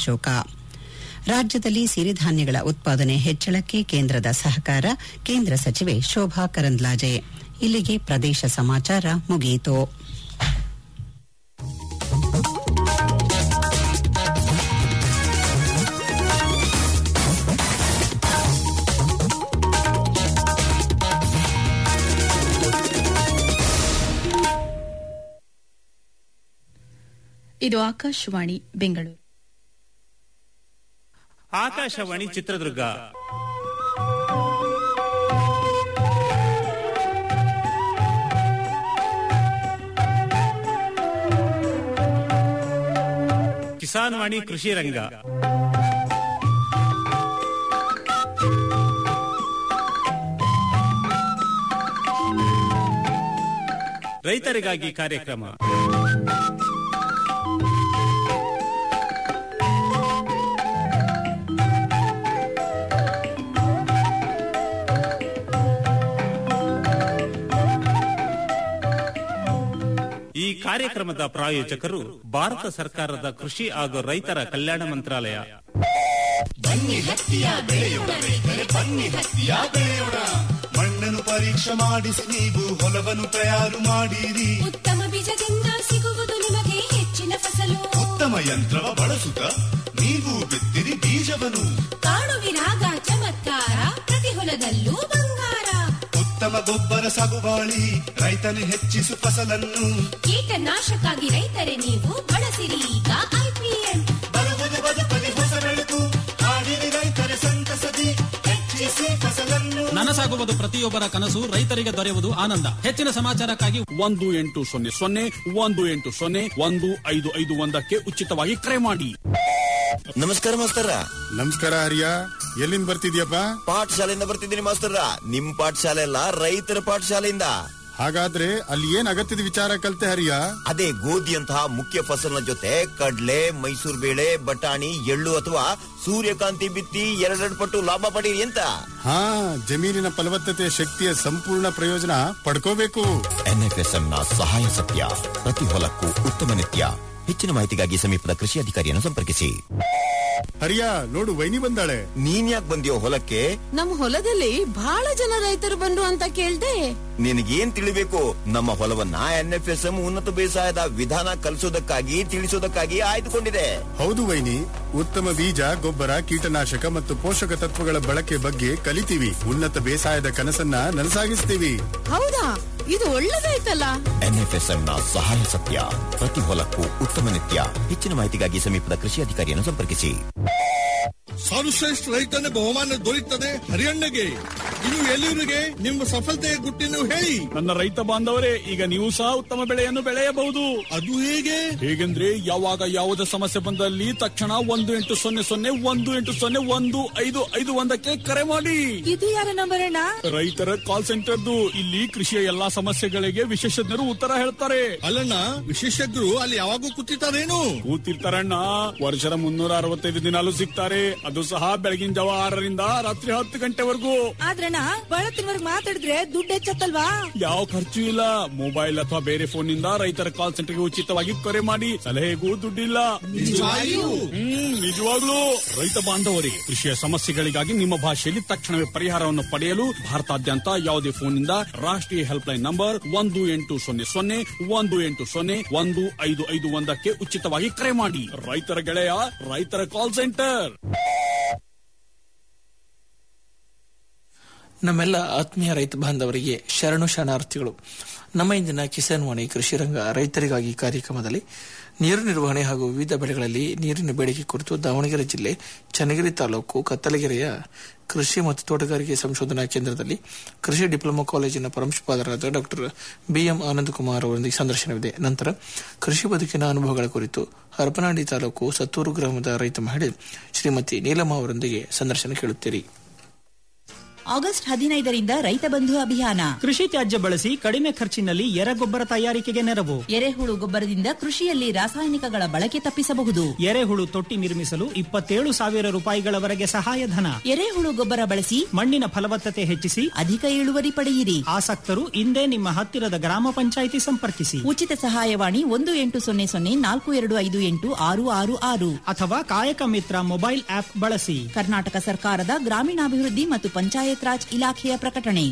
ಅಶೋಕ ರಾಜ್ಯದಲ್ಲಿ ಸಿರಿಧಾನ್ಯಗಳ ಉತ್ಪಾದನೆ ಹೆಚ್ಚಳಕ್ಕೆ ಕೇಂದ್ರದ ಸಹಕಾರ ಕೇಂದ್ರ ಸಚಿವೆ ಶೋಭಾ ಕರಂದ್ಲಾಜೆ ಇಲ್ಲಿಗೆ ಪ್ರದೇಶ ಸಮಾಚಾರ ಮುಗಿಯಿತು ಇದು ಆಕಾಶವಾಣಿ ಬೆಂಗಳೂರು ಆಕಾಶವಾಣಿ ಚಿತ್ರದುರ್ಗ ಕಿಸಾನ್ ವಾಣಿ ಕೃಷಿ ರಂಗ ರೈತರಿಗಾಗಿ ಕಾರ್ಯಕ್ರಮ ಈ ಕಾರ್ಯಕ್ರಮದ ಪ್ರಾಯೋಜಕರು ಭಾರತ ಸರ್ಕಾರದ ಕೃಷಿ ಹಾಗೂ ರೈತರ ಕಲ್ಯಾಣ ಮಂತ್ರಾಲಯ ಮಣ್ಣನ್ನು ಪರೀಕ್ಷೆ ಮಾಡಿಸಿ ನೀವು ಹೊಲವನ್ನು ತಯಾರು ಮಾಡಿರಿ ಉತ್ತಮ ಬೀಜದಿಂದ ಸಿಗುವುದು ನಿಮಗೆ ಹೆಚ್ಚಿನ ಫಸಲು ಉತ್ತಮ ಯಂತ್ರವ ಬಳಸುತ್ತ ನೀವು ಬಿತ್ತಿರಿ ಬೀಜವನ್ನು ಕಾಣುವಿರಾಗ ಚಮತ್ಕಾರ ಪ್ರತಿ ಹೊಲದಲ್ಲೂ ಬಂಗಾರ ಉತ್ತಮ ಗೊಬ್ಬರ ಸಾಗುವಾಳಿ ರೈತನು ಹೆಚ್ಚಿಸು ಫಸಲನ್ನು ಕೀಟನಾಶಕ್ಕಾಗಿ ರೈತರೇ ನೀವು ಬಳಸಿರಿ ಈಗ ಐಪಿಎಂ ಬರುವುದು ಬದುಕಲಿ ಹೊಸ ಬೆಳಕು ಹಾಡಿರಿ ರೈತರ ಸಂತಸದಿ ಹೆಚ್ಚಿಸಿ ಫಸಲನ್ನು ನನಸಾಗುವುದು ಪ್ರತಿಯೊಬ್ಬರ ಕನಸು ರೈತರಿಗೆ ದೊರೆಯುವುದು ಆನಂದ ಹೆಚ್ಚಿನ ಸಮಾಚಾರಕ್ಕಾಗಿ ಒಂದು ಎಂಟು ಸೊನ್ನೆ ಸೊನ್ನೆ ಒಂದು ಎಂಟು ಸೊನ್ನೆ ಒಂದು ಐದು ಐದು ಒಂದಕ್ಕೆ ಉಚಿತವಾಗಿ ಕರೆ ಮಾಡಿ ನಮಸ್ಕಾರ ಮಾಸ್ತರ ನಮಸ್ಕಾರ ಹರಿಯ ಎಲ್ಲಿಂದ ಬರ್ತಿದ್ಯಪ್ಪ ಪಾಠಶಾಲೆಯಿಂದ ಬರ್ತಿದ್ದೀನಿ ಮಾಸ್ತರ ನಿಮ್ ಪಾಠಶಾಲೆ ಅಲ್ಲ ರೈತರ ಪಾಠಶಾಲೆಯಿಂದ ಹಾಗಾದ್ರೆ ಅಲ್ಲಿ ಏನ್ ಅಗತ್ಯದ ವಿಚಾರ ಕಲ್ತೆ ಹರಿಯ ಅದೇ ಗೋಧಿಯಂತಹ ಮುಖ್ಯ ಫಸಲಿನ ಜೊತೆ ಕಡ್ಲೆ ಮೈಸೂರು ಬೇಳೆ ಬಟಾಣಿ ಎಳ್ಳು ಅಥವಾ ಸೂರ್ಯಕಾಂತಿ ಬಿತ್ತಿ ಎರಡೆರಡು ಪಟ್ಟು ಲಾಭ ಪಡೀರಿ ಅಂತ ಹಾ ಜಮೀನಿನ ಫಲವತ್ತತೆ ಶಕ್ತಿಯ ಸಂಪೂರ್ಣ ಪ್ರಯೋಜನ ಪಡ್ಕೋಬೇಕು ಎನ್ಎಫ್ಎಸ್ಎಂ ನ ಸಹಾಯ ಸತ್ಯ ಪ್ರತಿ ಹೊಲಕ್ಕೂ ಉತ್ತಮ ನಿತ್ಯ ಹೆಚ್ಚಿನ ಮಾಹಿತಿಗಾಗಿ ಸಮೀಪದ ಕೃಷಿ ಅಧಿಕಾರಿಯನ್ನು ಸಂಪರ್ಕಿಸಿ ಹರಿಯ ನೋಡು ವೈನಿ ಬಂದಾಳೆ ನೀನ್ ಯಾಕೆ ಬಂದಿಯೋ ಹೊಲಕ್ಕೆ ನಮ್ ಹೊಲದಲ್ಲಿ ಬಹಳ ಜನ ರೈತರು ಬಂದ್ರು ಅಂತ ಕೇಳ್ದೆ ನಿನಗೇನ್ ತಿಳಿಬೇಕು ನಮ್ಮ ಹೊಲವನ್ನ ಎನ್ಎಫ್ಎಸ್ಎಂ ಉನ್ನತ ಬೇಸಾಯದ ವಿಧಾನ ಕಲಿಸೋದಕ್ಕಾಗಿ ತಿಳಿಸೋದಕ್ಕಾಗಿ ಆಯ್ದುಕೊಂಡಿದೆ ಹೌದು ವೈನಿ ಉತ್ತಮ ಬೀಜ ಗೊಬ್ಬರ ಕೀಟನಾಶಕ ಮತ್ತು ಪೋಷಕ ತತ್ವಗಳ ಬಳಕೆ ಬಗ್ಗೆ ಕಲಿತೀವಿ ಉನ್ನತ ಬೇಸಾಯದ ಕನಸನ್ನ ನನಸಾಗಿಸ್ತೀವಿ ಹೌದಾ ಇದು ಒಳ್ಳೇದಾಯ್ತಲ್ಲ ಎನ್ಎಫ್ಎಸ್ಎಂ ನ ಸಹಾಯ ಸತ್ಯ ಪ್ರತಿ ಹೊಲಕ್ಕೂ ಉತ್ತಮ ನಿತ್ಯ ಹೆಚ್ಚಿನ ಮಾಹಿತಿಗಾಗಿ ಸಮೀಪದ ಕೃಷಿ ಅಧಿಕಾರಿಯನ್ನು ಸಂಪರ್ಕಿಸಿ ಸರ್ವಶ್ರೇಷ್ಠ ರೈತನ ಬಹುಮಾನ ದೊರೆಯುತ್ತದೆ ಹರಿಯಣ್ಣಗೆ ಇನ್ನು ಎಲ್ಲಿವರಿಗೆ ನಿಮ್ಮ ಸಫಲತೆಯ ಗುಟ್ಟಿನ ಹೇಳಿ ನನ್ನ ರೈತ ಬಾಂಧವರೇ ಈಗ ನೀವು ಸಹ ಉತ್ತಮ ಬೆಳೆಯನ್ನು ಬೆಳೆಯಬಹುದು ಅದು ಹೇಗೆ ಹೇಗೆಂದ್ರೆ ಯಾವಾಗ ಯಾವುದೇ ಸಮಸ್ಯೆ ಬಂದಲ್ಲಿ ತಕ್ಷಣ ಒಂದು ಎಂಟು ಸೊನ್ನೆ ಸೊನ್ನೆ ಒಂದು ಎಂಟು ಸೊನ್ನೆ ಒಂದು ಐದು ಐದು ಒಂದಕ್ಕೆ ಕರೆ ಮಾಡಿ ಇದು ಯಾರ ನಂಬರ್ ಅಣ್ಣ ರೈತರ ಕಾಲ್ ಸೆಂಟರ್ದು ಇಲ್ಲಿ ಕೃಷಿಯ ಎಲ್ಲಾ ಸಮಸ್ಯೆಗಳಿಗೆ ವಿಶೇಷಜ್ಞರು ಉತ್ತರ ಹೇಳ್ತಾರೆ ಅಲ್ಲಣ್ಣ ವಿಶೇಷಜ್ಞರು ಅಲ್ಲಿ ಯಾವಾಗೂ ಕೂತಿರ್ತಾರೇನು ಕೂತಿರ್ತಾರಣ್ಣ ವರ್ಷದ ಮುನ್ನೂರ ಅರವತ್ತೈದು ದಿನಾಲು ಸಿಗ್ತಾರೆ ಅದು ಸಹ ಬೆಳಗಿನ ಜಾವ ಆರರಿಂದ ರಾತ್ರಿ ಹತ್ತು ಗಂಟೆವರೆಗೂ ಆದ್ರಣ್ಣ ಬಹಳ ತಿನ್ವರ್ಗ್ ಮಾತಾಡಿದ್ರೆ ದುಡ್ಡು ಹೆಚ್ಚತ್ತಲ್ವಾ ಯಾವ ಖರ್ಚು ಇಲ್ಲ ಮೊಬೈಲ್ ಅಥವಾ ಬೇರೆ ಫೋನ್ ನಿಂದ ರೈತರ ಕಾಲ್ ಸೆಂಟರ್ಗೆ ಉಚಿತವಾಗಿ ಕರೆ ಮಾಡಿ ಸಲಹೆಗೂ ದುಡ್ಡಿಲ್ಲ ನಿಜವಾಗಿಯೂ? ಹ್ಮ್ ನಿಜವಾಗ್ಲೂ ರೈತ ಬಾಂಧವರಿಗೆ ಕೃಷಿಯ ಸಮಸ್ಯೆಗಳಿಗಾಗಿ ನಿಮ್ಮ ಭಾಷೆಯಲ್ಲಿ ತಕ್ಷಣವೇ ಪರಿಹಾರವನ್ನು ಪಡೆಯಲು ಭಾರತಾದ್ಯಂತ ಯಾವುದೇ ಫೋನ್ ನಿಂದ ರಾಷ್ಟ್ರೀಯ ಹೆಲ್ಪ್ ಲೈನ್ ನಂಬರ್ ಒಂದು ಎಂಟು ಸೊನ್ನೆ ಸೊನ್ನೆ ಒಂದು ಎಂಟು ಸೊನ್ನೆ ಒಂದು ಐದು ಐದು ಒಂದಕ್ಕೆ ಉಚಿತವಾಗಿ ಕರೆ ಮಾಡಿ ರೈತರ ಗೆಳೆಯ ರೈತರ ಕಾಲ್ ಸೆಂಟರ್ ನಮ್ಮೆಲ್ಲ ಆತ್ಮೀಯ ರೈತ ಬಾಂಧವರಿಗೆ ಶರಣು ಶರಣಾರ್ಥಿಗಳು ನಮ್ಮ ಇಂದಿನ ಕಿಸಾನ್ ವಾಣಿ ಕೃಷಿ ರಂಗ ರೈತರಿಗಾಗಿ ಕಾರ್ಯಕ್ರಮದಲ್ಲಿ ನೀರು ನಿರ್ವಹಣೆ ಹಾಗೂ ವಿವಿಧ ಬೆಳೆಗಳಲ್ಲಿ ನೀರಿನ ಬೇಡಿಕೆ ಕುರಿತು ದಾವಣಗೆರೆ ಜಿಲ್ಲೆ ಚನ್ನಗಿರಿ ತಾಲೂಕು ಕತ್ತಲಗೆರೆಯ ಕೃಷಿ ಮತ್ತು ತೋಟಗಾರಿಕೆ ಸಂಶೋಧನಾ ಕೇಂದ್ರದಲ್ಲಿ ಕೃಷಿ ಡಿಪ್ಲೊಮಾ ಕಾಲೇಜಿನ ಪ್ರಾಂಶುಪಾಲರಾದ ಡಾಕ್ಟರ್ ಬಿಎಂ ಆನಂದಕುಮಾರ್ ಅವರೊಂದಿಗೆ ಸಂದರ್ಶನವಿದೆ ನಂತರ ಕೃಷಿ ಬದುಕಿನ ಅನುಭವಗಳ ಕುರಿತು ಹರಪನಾಡಿ ತಾಲೂಕು ಸತ್ತೂರು ಗ್ರಾಮದ ರೈತ ಮಹಿಳೆ ಶ್ರೀಮತಿ ನೀಲಮ್ಮ ಅವರೊಂದಿಗೆ ಸಂದರ್ಶನ ಕೇಳುತ್ತೀರಿ ಆಗಸ್ಟ್ ಹದಿನೈದರಿಂದ ರೈತ ಬಂಧು ಅಭಿಯಾನ ಕೃಷಿ ತ್ಯಾಜ್ಯ ಬಳಸಿ ಕಡಿಮೆ ಖರ್ಚಿನಲ್ಲಿ ಎರೆಗೊಬ್ಬರ ತಯಾರಿಕೆಗೆ ನೆರವು ಎರೆಹುಳು ಗೊಬ್ಬರದಿಂದ ಕೃಷಿಯಲ್ಲಿ ರಾಸಾಯನಿಕಗಳ ಬಳಕೆ ತಪ್ಪಿಸಬಹುದು ಎರೆಹುಳು ತೊಟ್ಟಿ ನಿರ್ಮಿಸಲು ಇಪ್ಪತ್ತೇಳು ಸಾವಿರ ರೂಪಾಯಿಗಳವರೆಗೆ ಸಹಾಯಧನ ಎರೆಹುಳು ಗೊಬ್ಬರ ಬಳಸಿ ಮಣ್ಣಿನ ಫಲವತ್ತತೆ ಹೆಚ್ಚಿಸಿ ಅಧಿಕ ಇಳುವರಿ ಪಡೆಯಿರಿ ಆಸಕ್ತರು ಇಂದೇ ನಿಮ್ಮ ಹತ್ತಿರದ ಗ್ರಾಮ ಪಂಚಾಯಿತಿ ಸಂಪರ್ಕಿಸಿ ಉಚಿತ ಸಹಾಯವಾಣಿ ಒಂದು ಎಂಟು ಸೊನ್ನೆ ಸೊನ್ನೆ ನಾಲ್ಕು ಎರಡು ಐದು ಎಂಟು ಆರು ಆರು ಆರು ಅಥವಾ ಕಾಯಕ ಮಿತ್ರ ಮೊಬೈಲ್ ಆಪ್ ಬಳಸಿ ಕರ್ನಾಟಕ ಸರ್ಕಾರದ ಗ್ರಾಮೀಣಾಭಿವೃದ್ಧಿ ಮತ್ತು ಪಂಚಾಯತ್ ರಾಜ್ ಇಲಾಖೆಯ ಪ್ರಕಟಣೆ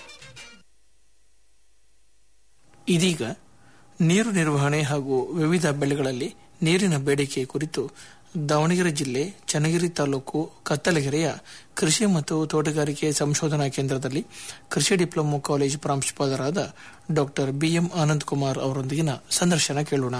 ಇದೀಗ ನೀರು ನಿರ್ವಹಣೆ ಹಾಗೂ ವಿವಿಧ ಬೆಳೆಗಳಲ್ಲಿ ನೀರಿನ ಬೇಡಿಕೆ ಕುರಿತು ದಾವಣಗೆರೆ ಜಿಲ್ಲೆ ಚನ್ನಗಿರಿ ತಾಲೂಕು ಕತ್ತಲಗೆರೆಯ ಕೃಷಿ ಮತ್ತು ತೋಟಗಾರಿಕೆ ಸಂಶೋಧನಾ ಕೇಂದ್ರದಲ್ಲಿ ಕೃಷಿ ಡಿಪ್ಲೊಮೊ ಕಾಲೇಜು ಪ್ರಾಂಶುಪಾಲರಾದ ಡಾಕ್ಟರ್ ಬಿಎಂ ಆನಂದ್ ಕುಮಾರ್ ಅವರೊಂದಿಗಿನ ಸಂದರ್ಶನ ಕೇಳೋಣ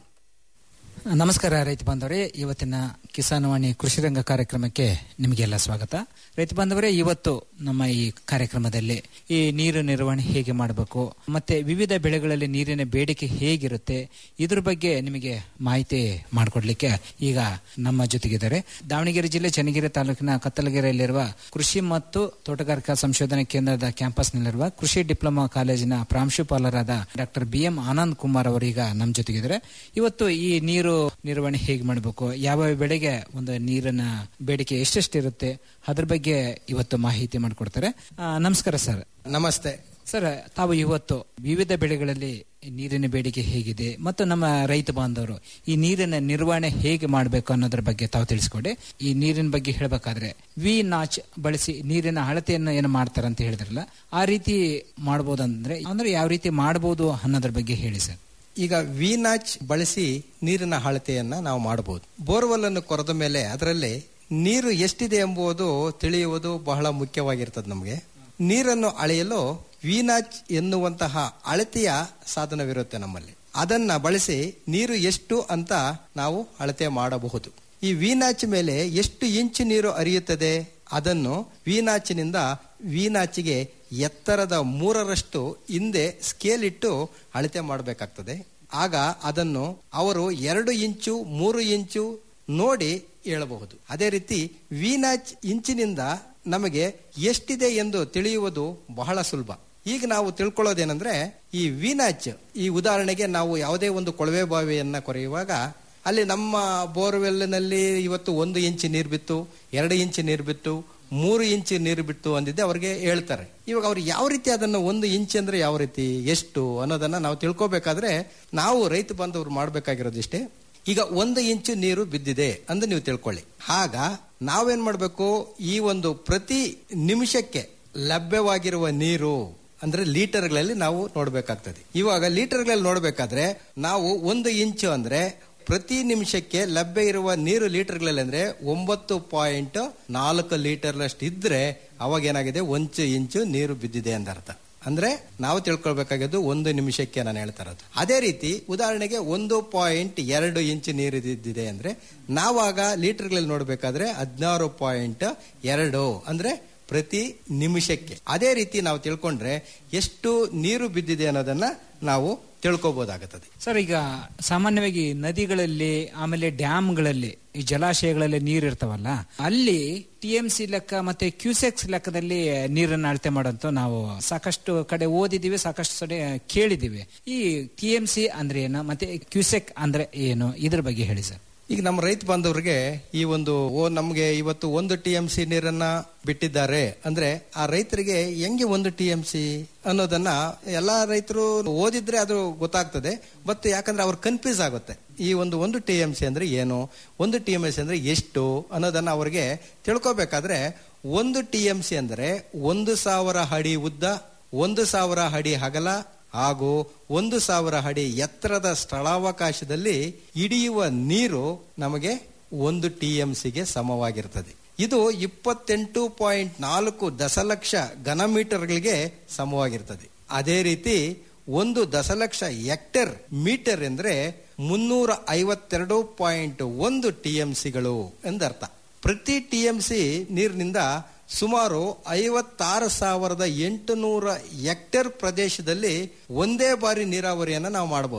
ನಮಸ್ಕಾರ ರೈತ ಬಾಂಧವರೇ ಇವತ್ತಿನ ಕಿಸಾನ್ ವಾಣಿ ಕೃಷಿ ರಂಗ ಕಾರ್ಯಕ್ರಮಕ್ಕೆ ನಿಮಗೆಲ್ಲ ಸ್ವಾಗತ ರೈತ ಬಾಂಧವರೇ ಇವತ್ತು ನಮ್ಮ ಈ ಕಾರ್ಯಕ್ರಮದಲ್ಲಿ ಈ ನೀರು ನಿರ್ವಹಣೆ ಹೇಗೆ ಮಾಡಬೇಕು ಮತ್ತೆ ವಿವಿಧ ಬೆಳೆಗಳಲ್ಲಿ ನೀರಿನ ಬೇಡಿಕೆ ಹೇಗಿರುತ್ತೆ ಇದ್ರ ಬಗ್ಗೆ ನಿಮಗೆ ಮಾಹಿತಿ ಮಾಡಿಕೊಡ್ಲಿಕ್ಕೆ ಈಗ ನಮ್ಮ ಜೊತೆಗಿದ್ದಾರೆ ದಾವಣಗೆರೆ ಜಿಲ್ಲೆ ಚನ್ನಗಿರಿ ತಾಲೂಕಿನ ಕತ್ತಲಗೆರೆಯಲ್ಲಿರುವ ಕೃಷಿ ಮತ್ತು ತೋಟಗಾರಿಕಾ ಸಂಶೋಧನಾ ಕೇಂದ್ರದ ಕ್ಯಾಂಪಸ್ನಲ್ಲಿರುವ ಕೃಷಿ ಡಿಪ್ಲೊಮಾ ಕಾಲೇಜಿನ ಪ್ರಾಂಶುಪಾಲರಾದ doctor B M Anand Kumar ಅವರೀಗ ನಮ್ಮ ಜೊತೆಗಿದ್ದಾರೆ ಇವತ್ತು ಈ ನೀರು ನಿರ್ವಹಣೆ ಹೇಗೆ ಮಾಡಬೇಕು ಯಾವ ಬೆಳೆಗೆ ಒಂದು ನೀರಿನ ಬೇಡಿಕೆ ಎಷ್ಟೆಷ್ಟು ಇರುತ್ತೆ ಅದ್ರ ಬಗ್ಗೆ ಇವತ್ತು ಮಾಹಿತಿ ಮಾಡಿಕೊಡ್ತಾರೆ ಆ, ನಮಸ್ಕಾರ ಸರ್ ನಮಸ್ತೆ ಸರ್ ತಾವು ಇವತ್ತು ವಿವಿಧ ಬೆಳೆಗಳಲ್ಲಿ ನೀರಿನ ಬೇಡಿಕೆ ಹೇಗಿದೆ ಮತ್ತು ನಮ್ಮ ರೈತ ಬಾಂಧವರು ಈ ನೀರಿನ ನಿರ್ವಹಣೆ ಹೇಗೆ ಮಾಡಬೇಕು ಅನ್ನೋದ್ರ ಬಗ್ಗೆ ತಾವು ತಿಳಿಸ್ಕೊಡಿ ಈ ನೀರಿನ ಬಗ್ಗೆ ಹೇಳಬೇಕಾದ್ರೆ ವಿ ನಾಚ್ ಬಳಸಿ ನೀರಿನ ಅಳತೆಯನ್ನು ಏನು ಮಾಡ್ತಾರೆ ಅಂತ ಹೇಳಿದ್ರಲ್ಲ ಆ ರೀತಿ ಮಾಡ್ಬೋದಂದ್ರೆ ಅಂದ್ರೆ ಯಾವ ರೀತಿ ಮಾಡಬಹುದು ಅನ್ನೋದ್ರ ಬಗ್ಗೆ ಹೇಳಿ ಸರ್ ಈಗ ವಿನಾಚ್ ಬಳಸಿ ನೀರಿನ ಅಳತೆಯನ್ನ ನಾವು ಮಾಡಬಹುದು ಬೋರ್ವೆಲ್ ಅನ್ನು ಕೊರೆದ ಮೇಲೆ ಅದರಲ್ಲಿ ನೀರು ಎಷ್ಟಿದೆ ಎಂಬುದು ತಿಳಿಯುವುದು ಬಹಳ ಮುಖ್ಯವಾಗಿರ್ತದೆ ನಮಗೆ ನೀರನ್ನು ಅಳೆಯಲು ವಿನಾಚ್ ಎನ್ನುವಂತಹ ಅಳತೆಯ ಸಾಧನವಿರುತ್ತೆ ನಮ್ಮಲ್ಲಿ ಅದನ್ನ ಬಳಸಿ ನೀರು ಎಷ್ಟು ಅಂತ ನಾವು ಅಳತೆ ಮಾಡಬಹುದು ಈ ವಿನಾಚ್ ಮೇಲೆ ಎಷ್ಟು ಇಂಚು ನೀರು ಹರಿಯುತ್ತದೆ ಅದನ್ನು ವಿನಾಚಿನಿಂದ ವಿನಾಚಿಗೆ ಎತ್ತರದ ಮೂರರಷ್ಟು ಹಿಂದೆ ಸ್ಕೇಲ್ ಇಟ್ಟು ಅಳತೆ ಮಾಡಬೇಕಾಗ್ತದೆ ಆಗ ಅದನ್ನು ಅವರು ಎರಡು ಇಂಚು ಮೂರು ಇಂಚು ನೋಡಿ ಹೇಳಬಹುದು ಅದೇ ರೀತಿ ವಿನಾಚ್ ಇಂಚಿನಿಂದ ನಮಗೆ ಎಷ್ಟಿದೆ ಎಂದು ತಿಳಿಯುವುದು ಬಹಳ ಸುಲಭ ಈಗ ನಾವು ತಿಳ್ಕೊಳ್ಳೋದೇನೆಂದ್ರೆ ಈ ವಿನಾಚ್ ಈ ಉದಾಹರಣೆಗೆ ನಾವು ಯಾವುದೇ ಒಂದು ಕೊಳವೆ ಬಾವಿಯನ್ನ ಕೊರೆಯುವಾಗ ಅಲ್ಲಿ ನಮ್ಮ ಬೋರ್ವೆಲ್ನಲ್ಲಿ ಇವತ್ತು ಒಂದು ಇಂಚು ನೀರು ಬಿತ್ತು ಎರಡು ಇಂಚು ನೀರು ಬಿತ್ತು ಮೂರು ಇಂಚು ನೀರು ಬಿಟ್ಟು ಅಂದಿದ್ದೆ ಅವ್ರಿಗೆ ಹೇಳ್ತಾರೆ ಇವಾಗ ಅವ್ರು ಯಾವ ರೀತಿ ಅದನ್ನು ಒಂದು ಇಂಚ್ ಅಂದ್ರೆ ಯಾವ ರೀತಿ ಎಷ್ಟು ಅನ್ನೋದನ್ನ ನಾವು ತಿಳ್ಕೊಬೇಕಾದ್ರೆ ನಾವು ರೈತ ಬಾಂಧವರು ಮಾಡ್ಬೇಕಾಗಿರೋದಿಷ್ಟೇ ಈಗ ಒಂದು ಇಂಚು ನೀರು ಬಿದ್ದಿದೆ ಅಂತ ನೀವು ತಿಳ್ಕೊಳ್ಳಿ ಆಗ ನಾವೇನ್ ಮಾಡ್ಬೇಕು ಈ ಒಂದು ಪ್ರತಿ ನಿಮಿಷಕ್ಕೆ ಲಭ್ಯವಾಗಿರುವ ನೀರು ಅಂದ್ರೆ ಲೀಟರ್ಗಳಲ್ಲಿ ನಾವು ನೋಡ್ಬೇಕಾಗ್ತದೆ ಇವಾಗ ಲೀಟರ್ಗಳಲ್ಲಿ ನೋಡ್ಬೇಕಾದ್ರೆ ನಾವು ಒಂದು ಇಂಚು ಅಂದ್ರೆ ಪ್ರತಿ ನಿಮಿಷಕ್ಕೆ ಲಭ್ಯ ಇರುವ ನೀರು ಲೀಟರ್ಗಳಲ್ಲಿ ಅಂದ್ರೆ ಒಂಬತ್ತು ಪಾಯಿಂಟ್ ನಾಲ್ಕು ಲೀಟರ್ನಷ್ಟು ಇದ್ರೆ ಅವಾಗ ಏನಾಗಿದೆ ಒಂಚು ಇಂಚು ನೀರು ಬಿದ್ದಿದೆ ಅಂದರ್ಥ ಅಂದ್ರೆ ನಾವು ತಿಳ್ಕೊಳ್ಬೇಕಾಗಿದ್ದು ಒಂದು ನಿಮಿಷಕ್ಕೆ ನಾನು ಹೇಳ್ತಾ ಇರೋದು ಅದೇ ರೀತಿ ಉದಾಹರಣೆಗೆ ಒಂದು ಪಾಯಿಂಟ್ ಎರಡು ಇಂಚು ನೀರು ಇದ್ದಿದೆ ಅಂದ್ರೆ ನಾವಾಗ ಲೀಟರ್ಗಳಲ್ಲಿ ನೋಡ್ಬೇಕಾದ್ರೆ ಹದಿನಾರು ಪಾಯಿಂಟ್ ಎರಡು ಅಂದ್ರೆ ಪ್ರತಿ ನಿಮಿಷಕ್ಕೆ ಅದೇ ರೀತಿ ನಾವು ತಿಳ್ಕೊಂಡ್ರೆ ಎಷ್ಟು ನೀರು ಬಿದ್ದಿದೆ ಅನ್ನೋದನ್ನ ನಾವು ತಿಳ್ಕೊಬಹುದಾಗುತ್ತದೆ ಸರ್ ಈಗ ಸಾಮಾನ್ಯವಾಗಿ ನದಿಗಳಲ್ಲಿ ಆಮೇಲೆ ಡ್ಯಾಮ್ಗಳಲ್ಲಿ ಈ ಜಲಾಶಯಗಳಲ್ಲಿ ನೀರು ಇರ್ತಾವಲ್ಲ ಅಲ್ಲಿ ಟಿ ಎಂ ಸಿ ಲೆಕ್ಕ ಮತ್ತೆ ಕ್ಯೂಸೆಕ್ಸ್ ಲೆಕ್ಕದಲ್ಲಿ ನೀರನ್ನು ಅಳತೆ ಮಾಡೋಂತ ನಾವು ಸಾಕಷ್ಟು ಕಡೆ ಓದಿದೀವಿ ಸಾಕಷ್ಟು ಕಡೆ ಕೇಳಿದೀವಿ ಈ ಟಿ ಎಂ ಸಿ ಅಂದ್ರೆ ಏನು ಮತ್ತೆ ಕ್ಯೂಸೆಕ್ ಅಂದ್ರೆ ಏನು ಇದ್ರ ಬಗ್ಗೆ ಹೇಳಿ ಸರ್ ಈಗ ನಮ್ಮ ರೈತ ಬಾಂಧವರಿಗೆ ಈ ಒಂದು ಓ ನಮ್ಗೆ ಇವತ್ತು ಒಂದು ಟಿ ಎಂ ಸಿ ನೀರನ್ನ ಬಿಟ್ಟಿದ್ದಾರೆ ಅಂದ್ರೆ ಆ ರೈತರಿಗೆ ಹೆಂಗೆ ಒಂದು ಟಿ ಎಂ ಸಿ ಅನ್ನೋದನ್ನ ಎಲ್ಲಾ ರೈತರು ಓದಿದ್ರೆ ಅದು ಗೊತ್ತಾಗ್ತದೆ ಬಟ್ ಯಾಕಂದ್ರೆ ಅವ್ರು ಕನ್ಫ್ಯೂಸ್ ಆಗುತ್ತೆ ಈ ಒಂದು ಒಂದು ಟಿ ಎಂ ಸಿ ಅಂದ್ರೆ ಏನು ಒಂದು ಟಿ ಎಂ ಸಿ ಅಂದ್ರೆ ಎಷ್ಟು ಅನ್ನೋದನ್ನ ಅವ್ರಿಗೆ ತಿಳ್ಕೊಬೇಕಾದ್ರೆ ಒಂದು ಟಿ ಎಂ ಸಿ ಅಂದ್ರೆ ಒಂದು ಸಾವಿರ ಅಡಿ ಉದ್ದ ಒಂದು ಸಾವಿರ ಅಡಿ ಅಗಲ ಹಾಗೂ ಒಂದು ಸಾವಿರ ಅಡಿ ಎತ್ತರದ ಸ್ಥಳಾವಕಾಶದಲ್ಲಿ ಹಿಡಿಯುವ ನೀರು ನಮಗೆ ಒಂದು ಟಿ ಎಂ ಸಿಗೆ ಸಮವಾಗಿರ್ತದೆ ಇದು ಇಪ್ಪತ್ತೆಂಟು ಪಾಯಿಂಟ್ ನಾಲ್ಕು ದಶಲಕ್ಷ ಘನಮೀಟರ್ಗಳಿಗೆ ಸಮವಾಗಿರ್ತದೆ ಅದೇ ರೀತಿ ಒಂದು ದಶಲಕ್ಷ ಹೆಕ್ಟರ್ ಮೀಟರ್ ಎಂದ್ರೆ ಮುನ್ನೂರ ಐವತ್ತೆರಡು ಪಾಯಿಂಟ್ ಒಂದು ಟಿ ಎಂ ಸಿಗಳು ಎಂದರ್ಥ ಪ್ರತಿ ಟಿ ಎಂ ಸಿ ನೀರಿನಿಂದ ಸುಮಾರು ಐವತ್ತಾರು ಸಾವಿರದ ಎಂಟುನೂರ ಹೆಕ್ಟೇರ್ ಪ್ರದೇಶದಲ್ಲಿ ಒಂದೇ ಬಾರಿ ನೀರಾವರಿಯನ್ನ ನಾವು ಮಾಡಬಹುದು